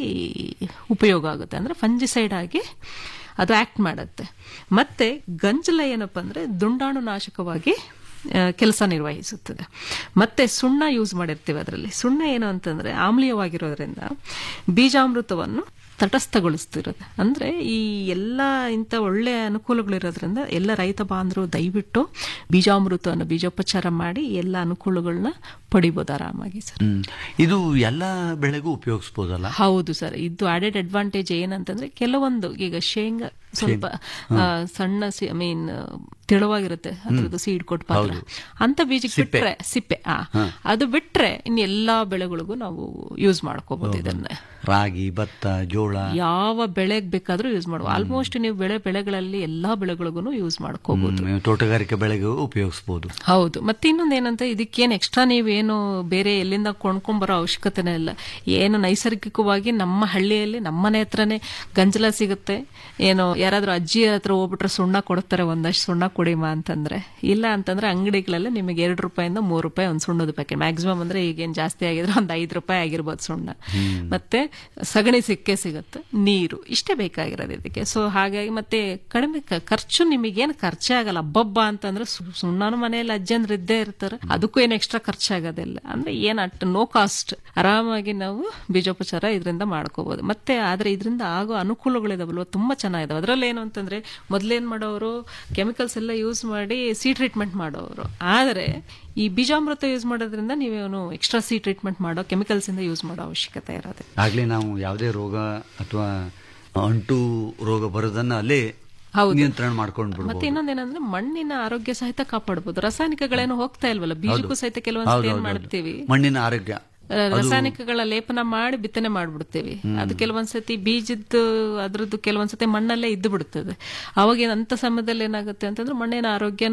ಉಪಯೋಗ ಆಗುತ್ತೆ ಅಂದ್ರೆ ಫಂಜಿಸೈಡ್ ಆಗಿ ಅದು ಆಕ್ಟ್ ಮಾಡುತ್ತೆ ಮತ್ತೆ ಗಂಜಲ ಏನಪ್ಪ ಅಂದ್ರೆ ದುಂಡಾಣು ನಾಶಕವಾಗಿ ಕೆಲಸ ನಿರ್ವಹಿಸುತ್ತದೆ ಮತ್ತೆ ಸುಣ್ಣ ಯೂಸ್ ಮಾಡಿರ್ತೀವಿ ಅದರಲ್ಲಿ ಸುಣ್ಣ ಏನು ಅಂತಂದ್ರೆ ಆಮ್ಲೀಯವಾಗಿರೋದ್ರಿಂದ ಬೀಜಾಮೃತವನ್ನು ತಟಸ್ಥಗೊಳಿಸ್ತಿರುತ್ತೆ ಅಂದ್ರೆ ಈ ಎಲ್ಲ ಇಂಥ ಒಳ್ಳೆ ಅನುಕೂಲಗಳಿರೋದ್ರಿಂದ ಎಲ್ಲ ರೈತ ಬಾಂಧವರು ದಯವಿಟ್ಟು ಬೀಜಾಮೃತವನ್ನು ಬೀಜೋಪಚಾರ ಮಾಡಿ ಎಲ್ಲ ಅನುಕೂಲಗಳನ್ನ ಪಡಿಬೋದು ಆರಾಮಾಗಿ ಸರ್ ಹ್ಮ್. ಇದು ಎಲ್ಲ ಬೆಳೆಗೂ ಉಪಯೋಗಿಸ್ಬೋದಲ್ಲ ಹೌದು ಸರ್ ಇದು ಆಡೆಡ್ ಅಡ್ವಾಂಟೇಜ್ ಏನಂತಂದ್ರೆ ಕೆಲವೊಂದು ಈಗ ಶೇಂಗಾ ಸ್ವಲ್ಪ ಆ, ಸಣ್ಣ ಐ ಮೀನ್ ತೆಳುವಾಗಿರುತ್ತೆ ಅದ್ರದ್ದು ಸೀಡ್ ಕೊಟ್ಟು ಪಾತ್ರ ಅಂತ ಬೀಜಕ್ಕೆ ಬಿಟ್ರೆ ಸಿಪ್ಪೆ ಆ ಅದು ಬಿಟ್ರೆ ಇನ್ನು ಎಲ್ಲಾ ಬೆಳೆಗಳಿಗೂ ನಾವು ಯೂಸ್ ಮಾಡ್ಕೋಬಹುದು ಇದನ್ನ ರಾಗಿ ಭತ್ತ ಜೋಳ ಯಾವ ಬೆಳೆಗ್ ಬೇಕಾದ್ರೂ ಯೂಸ್ ಮಾಡುವ ಆಲ್ಮೋಸ್ಟ್ ನೀವು ಬೆಳೆ ಬೆಳೆಗಳಲ್ಲಿ ಎಲ್ಲಾ ಬೆಳೆಗಳಿಗೂ ಯೂಸ್ ಮಾಡ್ಕೋಬಹುದು ಹ್ಮ್, ತೋಟಗಾರಿಕೆ ಬೆಳೆಗೂ ಉಪಯೋಗಿಸ್ಬೋದು ಹೌದು ಮತ್ತೆ ಇನ್ನೊಂದು ಏನಂತ ಇದಕ್ಕೇನು ಎಕ್ಸ್ಟ್ರಾ ನೀವೇನು ಬೇರೆ ಎಲ್ಲಿಂದ ಕೊಂಡ್ಕೊಂಬರೋ ಅವಶ್ಯಕತೆನೇ ಇಲ್ಲ ಏನು ನೈಸರ್ಗಿಕವಾಗಿ ನಮ್ಮ ಹಳ್ಳಿಯಲ್ಲಿ ನಮ್ಮನೆ ಹತ್ರನೇ ಗಂಜಲ ಸಿಗುತ್ತೆ ಏನು ಯಾರಾದ್ರೂ ಅಜ್ಜಿ ಹತ್ರ ಹೋಗ್ಬಿಟ್ರೆ ಸುಣ್ಣ ಕೊಡ್ತಾರೆ ಒಂದಷ್ಟು ಸುಣ್ಣ ಕುಡಿಮ ಅಂತಂದ್ರೆ ಇಲ್ಲ ಅಂತಂದ್ರೆ ಅಂಗಡಿಗಳಲ್ಲಿ ನಿಮಗೆ ಎರಡು ರೂಪಾಯಿಂದ ಮೂರು ರೂಪಾಯಿ ಒಂದು ಸುಣ್ಣದ ಪ್ಯಾಕೆಟ್ ಮ್ಯಾಕ್ಸಿಮಮ್ ಅಂದ್ರೆ ಈಗೇನು ಜಾಸ್ತಿ ಆಗಿದ್ರೆ ಒಂದು ಐದು ರೂಪಾಯಿ ಆಗಿರ್ಬೋದು ಸುಣ್ಣ ಮತ್ತೆ ಸಗಣಿ ಸಿಕ್ಕೇ ಸಿಗುತ್ತೆ ನೀರು ಇಷ್ಟೇ ಬೇಕಾಗಿರೋದು ಇದಕ್ಕೆ ಸೊ ಹಾಗಾಗಿ ಮತ್ತೆ ಕಡಿಮೆ ಕ- ಖರ್ಚು ನಿಮಗೇನು ಖರ್ಚೇ ಆಗಲ್ಲ ಅಬ್ಬಬ್ಬ ಅಂತಂದ್ರೆ ಸು- ಸುಣ್ಣನ ಮನೆಯಲ್ಲಿ ಅಜ್ಜಂದ್ರ ಇದ್ದೇ ಇರ್ತಾರೆ ಅದಕ್ಕೂ ಏನು ಎಕ್ಸ್ಟ್ರಾ ಖರ್ಚಾಗೋದಿಲ್ಲ ಅಂದ್ರೆ ಏನ್ ಅಟ್ ನೋ ಕಾಸ್ಟ್ ಆರಾಮಾಗಿ ನಾವು ಬೀಜೋಪಚಾರ ಇದರಿಂದ ಮಾಡ್ಕೋಬಹುದು ಮತ್ತೆ ಆದ್ರೆ ಇದರಿಂದ ಆಗೋ ಅನುಕೂಲಗಳಿದಾವಲ್ವ ತುಂಬಾ ಚೆನ್ನಾಗಿದಾವೆ ಅದರಲ್ಲಿ ಏನು ಅಂತಂದ್ರೆ ಮೊದ್ಲೇನ್ ಮಾಡೋರು ಕೆಮಿಕಲ್ಸ್ ಎಲ್ಲ ಯೂಸ್ ಮಾಡಿ ಸಿ ಟ್ರೀಟ್ಮೆಂಟ್ ಮಾಡೋರು ಆದ್ರೆ ಈ ಬೀಜಾಮೃತ ಯೂಸ್ ಮಾಡೋದ್ರಿಂದ ನೀವೇನು ಎಕ್ಸ್ಟ್ರಾ ಸಿ ಟ್ರೀಟ್ಮೆಂಟ್ ಮಾಡೋ ಕೆಮಿಕಲ್ಸ್ ಇಂದ ಯೂಸ್ ಮಾಡೋ ಅವಶ್ಯಕತೆ ಇರೋದು ಆಗ್ಲೇ ನಾವು ಯಾವುದೇ ರೋಗ ಅಥವಾ ಅಂಟು ರೋಗ ಬರೋದನ್ನ ಅಲ್ಲೇ ಹೌದು. ನಿಯಂತ್ರಣ ಮಾಡ್ಕೊಂಡು ಮತ್ತೆ ಬಿಡ್ಬೋದು ಇನ್ನೊಂದೇನಂದ್ರೆ ಮಣ್ಣಿನ ಆರೋಗ್ಯ ಸಹಿತ ಕಾಪಾಡಬಹುದು ರಾಸಾಯನಿಕಗಳೇನು ಹೋಗ್ತಾ ಇಲ್ವಲ್ಲ ಬೀಜಕ್ಕೂ ಸಹಿತ ಕೆಲವೊಂದ್ಸತಿ ಏನ್ ಮಾಡ್ತೀವಿ ಮಣ್ಣಿನ ಆರೋಗ್ಯ ಆ, ರಾಸಾಯನಿಕಗಳ ಲೇಪನ ಮಾಡಿ ಬಿತ್ತನೆ ಮಾಡ್ಬಿಡ್ತೇವೆ ಅದು ಕೆಲವೊಂದ್ಸತಿ ಬೀಜದ್ದು ಅದ್ರದ್ದು ಕೆಲವೊಂದ್ಸತಿ ಮಣ್ಣಲ್ಲೇ ಇದ್ದು ಬಿಡ್ತದೆ ಅವಾಗ ಏನ್- ಅಂತ ಸಮಯದಲ್ಲಿ ಏನಾಗುತ್ತೆ ಅಂತಂದ್ರೆ ಮಣ್ಣಿನ ಆರೋಗ್ಯನೂ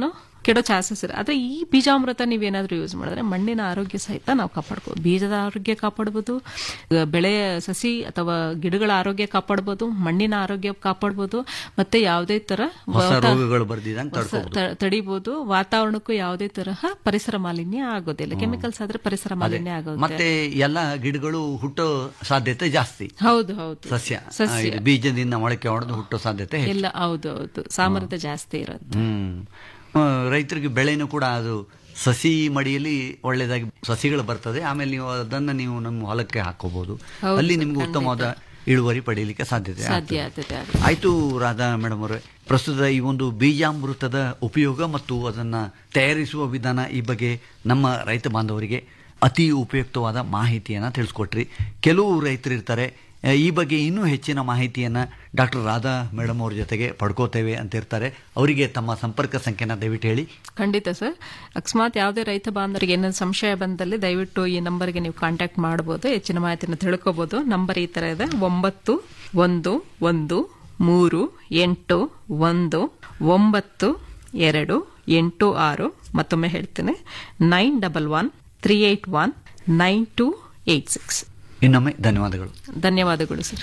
ಕೆಡೋ ಚಾನ್ಸಸ್ ಇದೆ ಆದ್ರೆ ಈ ಬೀಜಾಮೃತ ನೀವೇನಾದ್ರೂ ಯೂಸ್ ಮಾಡಿದ್ರೆ ಮಣ್ಣಿನ ಆರೋಗ್ಯ ಸಹಿತ ನಾವು ಕಾಪಾಡ್ಬೋದು ಬೀಜದ ಆರೋಗ್ಯ ಕಾಪಾಡ್ಬೋದು ಆ, ಬೆಳೆ ಸಸಿ ಅಥವಾ ಗಿಡಗಳ ಆರೋಗ್ಯ ಕಾಪಾಡ್ಬೋದು ಮಣ್ಣಿನ ಆರೋಗ್ಯ ಕಾಪಾಡ್ಬೋದು ಮತ್ತೆ ಯಾವುದೇ ತರ ಹೊಸ ವಾತಾ- ರೋಗಗಳು ಬರ್ದಿದಂಗೆ ಹೊಸ ತಡ್ಕೋಬಹುದು ತ- ತಡಿಬಹುದು ವಾತಾವರಣಕ್ಕೂ ಯಾವುದೇ ತರಹ ಪರಿಸರ ಮಾಲಿನ್ಯ ಆಗೋದಿಲ್ಲ ಕೆಮಿಕಲ್ಸ್ ಆದ್ರೆ ಪರಿಸರ ಮಾಲಿನ್ಯ ಆಗೋದಿಲ್ಲ ಮತ್ತೆ ಎಲ್ಲ ಗಿಡಗಳು ಹುಟ್ಟೋ ಸಾಧ್ಯತೆ ಜಾಸ್ತಿ ಹೌದು ಹೌದು ಸಸ್ಯ ಆ, ಸಸ್ಯ ಇದು ಬೀಜದಿಂದ ಮೊಳಕೆ ಹೊಡೆದು ಹುಟ್ಟೋ ಸಾಧ್ಯತೆ ಹೆಚ್ಚು. ಎಲ್ಲ ಹೌದು ಹೌದು ಸಾಮರ್ಥ್ಯ ಜಾಸ್ತಿ ಇರುತ್ತೆ ಹ್ಮ್ ಆ, ರೈತರಿಗೆ ಬೆಳೆನೂ ಕೂಡ ಅದು ಸಸಿ ಮಡಿಯಲ್ಲಿ ಒಳ್ಳೆಯದಾಗಿ ಸಸಿಗಳು ಬರ್ತದೆ ಆಮೇಲೆ ನೀವು ಅದನ್ನ ನೀವು ನಮ್ಮ ಹೊಲಕ್ಕೆ ಹಾಕೋಬಹುದು ಹೌದು ಅಲ್ಲಿ ಸರ್, ನಿಮ್ಗೆ ಉತ್ತಮವಾದ ಇಳುವರಿ ಪಡೆಯಲಿಕ್ಕೆ ಸಾಧ್ಯತೆ ಸಾಧ್ಯ ಆಗ್ತದೆ. ಆಗ್ತದೆ ಆಯ್ತು ರಾಧಾ ಮೇಡಮ್ ಅವರೇ ಪ್ರಸ್ತುತ ಈ ಒಂದು ಬೀಜಾಮೃತದ ಉಪಯೋಗ ಮತ್ತು ಅದನ್ನ ತಯಾರಿಸುವ ವಿಧಾನ ಈ ಬಗ್ಗೆ ನಮ್ಮ ರೈತ ಬಾಂಧವರಿಗೆ ಅತಿ ಉಪಯುಕ್ತವಾದ ಮಾಹಿತಿಯನ್ನ ತಿಳಿಸ್ಕೊಟ್ರಿ ಕೆಲವು ರೈತರು ಇರ್ತಾರೆ ಆ, ಈ ಬಗ್ಗೆ ಇನ್ನೂ ಹೆಚ್ಚಿನ ಮಾಹಿತಿಯನ್ನ ಡಾಕ್ಟರ್ ರಾಧಾ ಮೇಡಮ್ ಅವ್ರ ಜೊತೆಗೆ ಪಡ್ಕೋತೇವೆ ಅಂತ ಇರ್ತಾರೆ ಅವರಿಗೆ ತಮ್ಮ ಸಂಪರ್ಕ ಸಂಖ್ಯೆನ ದಯವಿಟ್ಟು ಹೇಳಿ ಖಂಡಿತ ಸರ್ ಅಕಸ್ಮಾತ್ ಯಾವುದೇ ರೈತ ಬಾಂಧವರಿಗೆ ಏನಾದ್ರು ಸಂಶಯ ಬಂದಲ್ಲಿ ದಯವಿಟ್ಟು ಈ ನಂಬರ್ಗೆ ನೀವು ಕಾಂಟ್ಯಾಕ್ಟ್ ಮಾಡಬಹುದು ಹೆಚ್ಚಿನ ಮಾಹಿತಿನ ತಿಳ್ಕೊಬಹುದು ನಂಬರ್ ಈ ತರ ಇದೆ ಒಂಬತ್ತು ಒಂದು ಒಂದು ಮೂರು ಎಂಟು ಒಂದು ಒಂಬತ್ತು ಎರಡು ಎಂಟು ಆರು ಮತ್ತೊಮ್ಮೆ ಹೇಳ್ತೇನೆ nine double one three eight one nine two eight six ಇನ್ನೊಮ್ಮೆ ಧನ್ಯವಾದಗಳು ಧನ್ಯವಾದಗಳು ಸರ್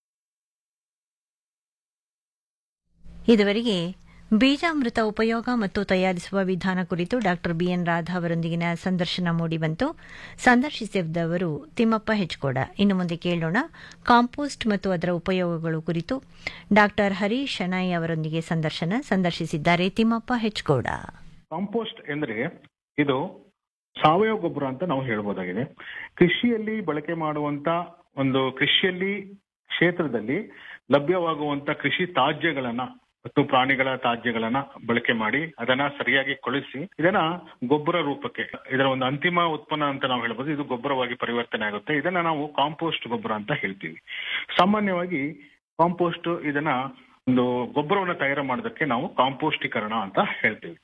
ಇದುವರೆಗೆ ಬೀಜಾಮೃತ ಉಪಯೋಗ ಮತ್ತು ತಯಾರಿಸುವ ವಿಧಾನ ಕುರಿತು ಡಾಕ್ಟರ್ ಬಿಎನ್ ರಾಧಾ ಅವರೊಂದಿಗಿನ ಸಂದರ್ಶನ ಮೂಡಿಬಂತು ಸಂದರ್ಶಿಸಿದವರು ತಿಮ್ಮಪ್ಪ ಹೆಚ್ಕೋಡ ಇನ್ನು ಮುಂದೆ ಕೇಳೋಣ ಕಾಂಪೋಸ್ಟ್ ಮತ್ತು ಅದರ ಉಪಯೋಗಗಳು ಕುರಿತು ಡಾಕ್ಟರ್ ಹರೀಶ್ ಶನಾಯಿ ಅವರೊಂದಿಗೆ ಸಂದರ್ಶನ ಸಂದರ್ಶಿಸಿದ್ದಾರೆ ತಿಮ್ಮಪ್ಪ ಹೆಚ್ಕೋಡ ಕಾಂಪೋಸ್ಟ್ ಎಂದ್ರೆ ಇದು ಸಾವಯವ ಗೊಬ್ಬರ ಅಂತ ನಾವು ಹೇಳ್ಬೋದಾಗಿದೆ ಕೃಷಿಯಲ್ಲಿ ಬಳಕೆ ಮಾಡುವಂತ ಒಂದು ಕೃಷಿಯಲ್ಲಿ ಕ್ಷೇತ್ರದಲ್ಲಿ ಲಭ್ಯವಾಗುವಂತ ಕೃಷಿ ತ್ಯಾಜ್ಯಗಳನ್ನ ಮತ್ತು ಪ್ರಾಣಿಗಳ ತ್ಯಾಜ್ಯಗಳನ್ನ ಬಳಕೆ ಮಾಡಿ ಅದನ್ನ ಸರಿಯಾಗಿ ಕೊಳಿಸಿ ಇದನ್ನ ಗೊಬ್ಬರ ರೂಪಕ್ಕೆ ಇದರ ಒಂದು ಅಂತಿಮ ಉತ್ಪನ್ನ ಅಂತ ನಾವು ಹೇಳ್ಬೋದು ಇದು ಗೊಬ್ಬರವಾಗಿ ಪರಿವರ್ತನೆ ಆಗುತ್ತೆ ಇದನ್ನ ನಾವು ಕಾಂಪೋಸ್ಟ್ ಗೊಬ್ಬರ ಅಂತ ಹೇಳ್ತೀವಿ ಸಾಮಾನ್ಯವಾಗಿ ಕಾಂಪೋಸ್ಟ್ ಇದನ್ನ ಒಂದು ಗೊಬ್ಬರವನ್ನು ತಯಾರು ಮಾಡೋದಕ್ಕೆ ನಾವು ಕಾಂಪೋಸ್ಟೀಕರಣ ಅಂತ ಹೇಳ್ತೀವಿ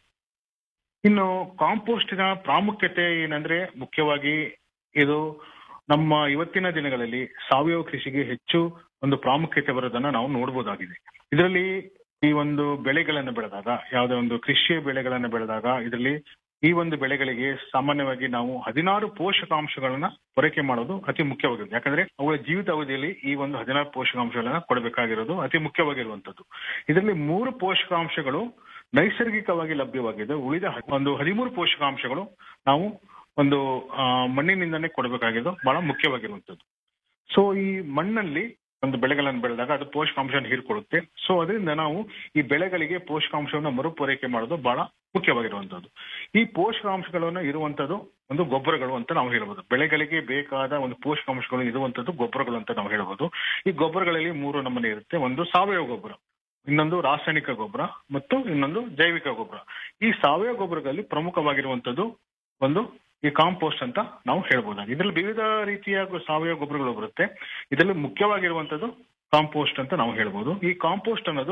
ಇನ್ನು ಕಾಂಪೋಸ್ಟಿನ ಪ್ರಾಮುಖ್ಯತೆ ಏನಂದ್ರೆ ಮುಖ್ಯವಾಗಿ ಇದು ನಮ್ಮ ಇವತ್ತಿನ ದಿನಗಳಲ್ಲಿ ಸಾವಯವ ಕೃಷಿಗೆ ಹೆಚ್ಚು ಒಂದು ಪ್ರಾಮುಖ್ಯತೆ ಬರೋದನ್ನ ನಾವು ನೋಡಬಹುದಾಗಿದೆ ಇದರಲ್ಲಿ ಈ ಒಂದು ಬೆಳೆಗಳನ್ನು ಬೆಳೆದಾಗ ಯಾವುದೇ ಒಂದು ಕೃಷಿಯ ಬೆಳೆಗಳನ್ನು ಬೆಳೆದಾಗ ಇದರಲ್ಲಿ ಈ ಒಂದು ಬೆಳೆಗಳಿಗೆ ಸಾಮಾನ್ಯವಾಗಿ ನಾವು ಹದಿನಾರು ಪೋಷಕಾಂಶಗಳನ್ನ ಪೂರೈಕೆ ಮಾಡೋದು ಅತಿ ಮುಖ್ಯವಾಗಿರುತ್ತೆ ಯಾಕಂದ್ರೆ ಅವುಗಳ ಜೀವಿತ ಅವಧಿಯಲ್ಲಿ ಈ ಒಂದು ಹದಿನಾರು ಪೋಷಕಾಂಶಗಳನ್ನ ಕೊಡಬೇಕಾಗಿರೋದು ಅತಿ ಮುಖ್ಯವಾಗಿರುವಂತದ್ದು ಇದರಲ್ಲಿ ಮೂರು ಪೋಷಕಾಂಶಗಳು ನೈಸರ್ಗಿಕವಾಗಿ ಲಭ್ಯವಾಗಿದೆ ಉಳಿದ ಹ- ಒಂದು ಹದಿಮೂರು ಪೋಷಕಾಂಶಗಳು ನಾವು ಒಂದು ಆ, ಮಣ್ಣಿನಿಂದನೇ ಕೊಡಬೇಕಾಗಿದ್ದು ಬಹಳ ಮುಖ್ಯವಾಗಿರುವಂತದ್ದು ಸೊ ಈ ಮಣ್ಣಲ್ಲಿ ಒಂದು ಬೆಳೆಗಳನ್ನು ಬೆಳೆದಾಗ ಅದು ಪೋಷಕಾಂಶ ಹೀರ್ಕೊಳ್ಳುತ್ತೆ ಸೊ ಅದರಿಂದ ನಾವು ಈ ಬೆಳೆಗಳಿಗೆ ಪೋಷಕಾಂಶವನ್ನು ಮರುಪೂರೈಕೆ ಮಾಡೋದು ಬಹಳ ಮುಖ್ಯವಾಗಿರುವಂತದ್ದು ಈ ಪೋಷಕಾಂಶಗಳನ್ನು ಇರುವಂತದ್ದು ಒಂದು ಗೊಬ್ಬರಗಳು ಅಂತ ನಾವು ಹೇಳ್ಬೋದು ಬೆಳೆಗಳಿಗೆ ಬೇಕಾದ ಒಂದು ಪೋಷಕಾಂಶಗಳು ಇರುವಂತದ್ದು ಗೊಬ್ಬರಗಳು ಅಂತ ನಾವು ಹೇಳ್ಬೋದು ಈ ಗೊಬ್ಬರಗಳಲ್ಲಿ ಮೂರು ನಮೂನೆ ಇರುತ್ತೆ ಒಂದು ಸಾವಯವ ಗೊಬ್ಬರ ಇನ್ನೊಂದು ರಾಸಾಯನಿಕ ಗೊಬ್ಬರ ಮತ್ತು ಇನ್ನೊಂದು ಜೈವಿಕ ಗೊಬ್ಬರ ಈ ಸಾವಯವ ಗೊಬ್ಬರಗಳಲ್ಲಿ ಪ್ರಮುಖವಾಗಿರುವಂತದ್ದು ಒಂದು ಈ ಕಾಂಪೋಸ್ಟ್ ಅಂತ ನಾವು ಹೇಳ್ಬೋದಾಗಿದೆ ಇದರಲ್ಲಿ ವಿವಿಧ ರೀತಿಯ ಗೊ- ಸಾವಯವ ಗೊಬ್ಬರಗಳು ಬರುತ್ತೆ ಇದರಲ್ಲಿ ಮುಖ್ಯವಾಗಿರುವಂತದ್ದು ಕಾಂಪೋಸ್ಟ್ ಅಂತ ನಾವು ಹೇಳ್ಬೋದು ಈ ಕಾಂಪೋಸ್ಟ್ ಅನ್ನೋದು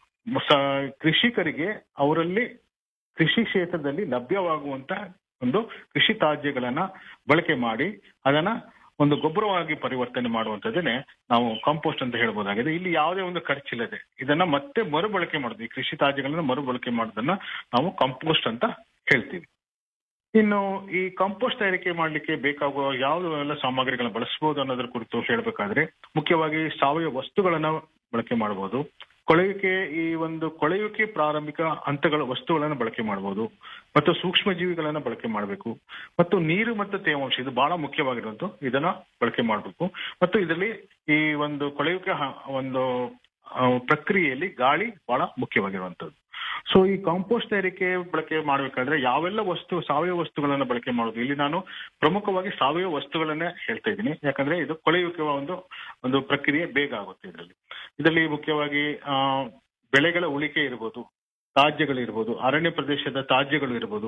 ಸ- ಕೃಷಿಕರಿಗೆ ಅವರಲ್ಲಿ ಕೃಷಿ ಕ್ಷೇತ್ರದಲ್ಲಿ ಲಭ್ಯವಾಗುವಂತ ಒಂದು ಕೃಷಿ ತ್ಯಾಜ್ಯಗಳನ್ನ ಬಳಕೆ ಮಾಡಿ ಅದನ್ನ ಒಂದು ಗೊಬ್ಬರವಾಗಿ ಪರಿವರ್ತನೆ ಮಾಡುವಂತದನ್ನೇ ನಾವು ಕಾಂಪೋಸ್ಟ್ ಅಂತ ಹೇಳ್ಬೋದಾಗಿದೆ ಇಲ್ಲಿ ಯಾವುದೇ ಒಂದು ಖರ್ಚಿಲ್ಲದೆ ಇದನ್ನ ಮತ್ತೆ ಮರುಬಳಕೆ ಮಾಡೋದು ಈ ಕೃಷಿ ತ್ಯಾಜ್ಯಗಳನ್ನ ಮರುಬಳಕೆ ಮಾಡೋದನ್ನ ನಾವು ಕಾಂಪೋಸ್ಟ್ ಅಂತ ಹೇಳ್ತೀವಿ ಇನ್ನು ಈ ಕಾಂಪೋಸ್ಟ್ ತಯಾರಿಕೆ ಮಾಡ್ಲಿಕ್ಕೆ ಬೇಕಾಗುವ ಯಾವುದೆಲ್ಲ ಸಾಮಗ್ರಿಗಳನ್ನ ಬಳಸಬಹುದು ಅನ್ನೋದ್ರ ಕುರಿತು ಹೇಳ್ಬೇಕಾದ್ರೆ ಮುಖ್ಯವಾಗಿ ಸಾವಯವ ವಸ್ತುಗಳನ್ನ ಬಳಕೆ ಮಾಡಬಹುದು ಕೊಳೆಯುವಿಕೆ ಈ ಒಂದು ಕೊಳೆಯುವಿಕೆ ಪ್ರಾರಂಭಿಕ ಹಂತಗಳ ವಸ್ತುಗಳನ್ನ ಬಳಕೆ ಮಾಡಬಹುದು ಮತ್ತು ಸೂಕ್ಷ್ಮ ಜೀವಿಗಳನ್ನ ಬಳಕೆ ಮಾಡಬೇಕು ಮತ್ತು ನೀರು ಮತ್ತು ತೇವಾಂಶ ಇದು ಬಹಳ ಮುಖ್ಯವಾಗಿರುವಂತು ಇದನ್ನ ಬಳಕೆ ಮಾಡಬೇಕು ಮತ್ತು ಇದರಲ್ಲಿ ಈ ಒಂದು ಕೊಳೆಯುವಿಕೆ ಹ- ಒಂದು ಆ, ಪ್ರಕ್ರಿಯೆಯಲ್ಲಿ ಗಾಳಿ ಬಹಳ ಮುಖ್ಯವಾಗಿರುವಂತದ್ದು ಸೊ ಈ ಕಾಂಪೋಸ್ಟ್ ತಯಾರಿಕೆ ಬಳಕೆ ಮಾಡಬೇಕಾದ್ರೆ ಯಾವೆಲ್ಲ ವಸ್ತು ಸಾವಯವ ವಸ್ತುಗಳನ್ನ ಬಳಕೆ ಮಾಡೋದು ಇಲ್ಲಿ ನಾನು ಪ್ರಮುಖವಾಗಿ ಸಾವಯವ ವಸ್ತುಗಳನ್ನೇ ಹೇಳ್ತಾ ಇದ್ದೀನಿ ಯಾಕಂದ್ರೆ ಇದು ಕೊಳೆಯುವಿಕೆ ಒಂದು ಒಂದು ಪ್ರಕ್ರಿಯೆ ಬೇಗ ಆಗುತ್ತೆ ಇದರಲ್ಲಿ ಇದರಲ್ಲಿ ಮುಖ್ಯವಾಗಿ ಆ ಬೆಳೆಗಳ ಉಳಿಕೆ ಇರ್ಬೋದು ತ್ಯಾಜ್ಯಗಳು ಇರ್ಬೋದು ಅರಣ್ಯ ಪ್ರದೇಶದ ತ್ಯಾಜ್ಯಗಳು ಇರ್ಬೋದು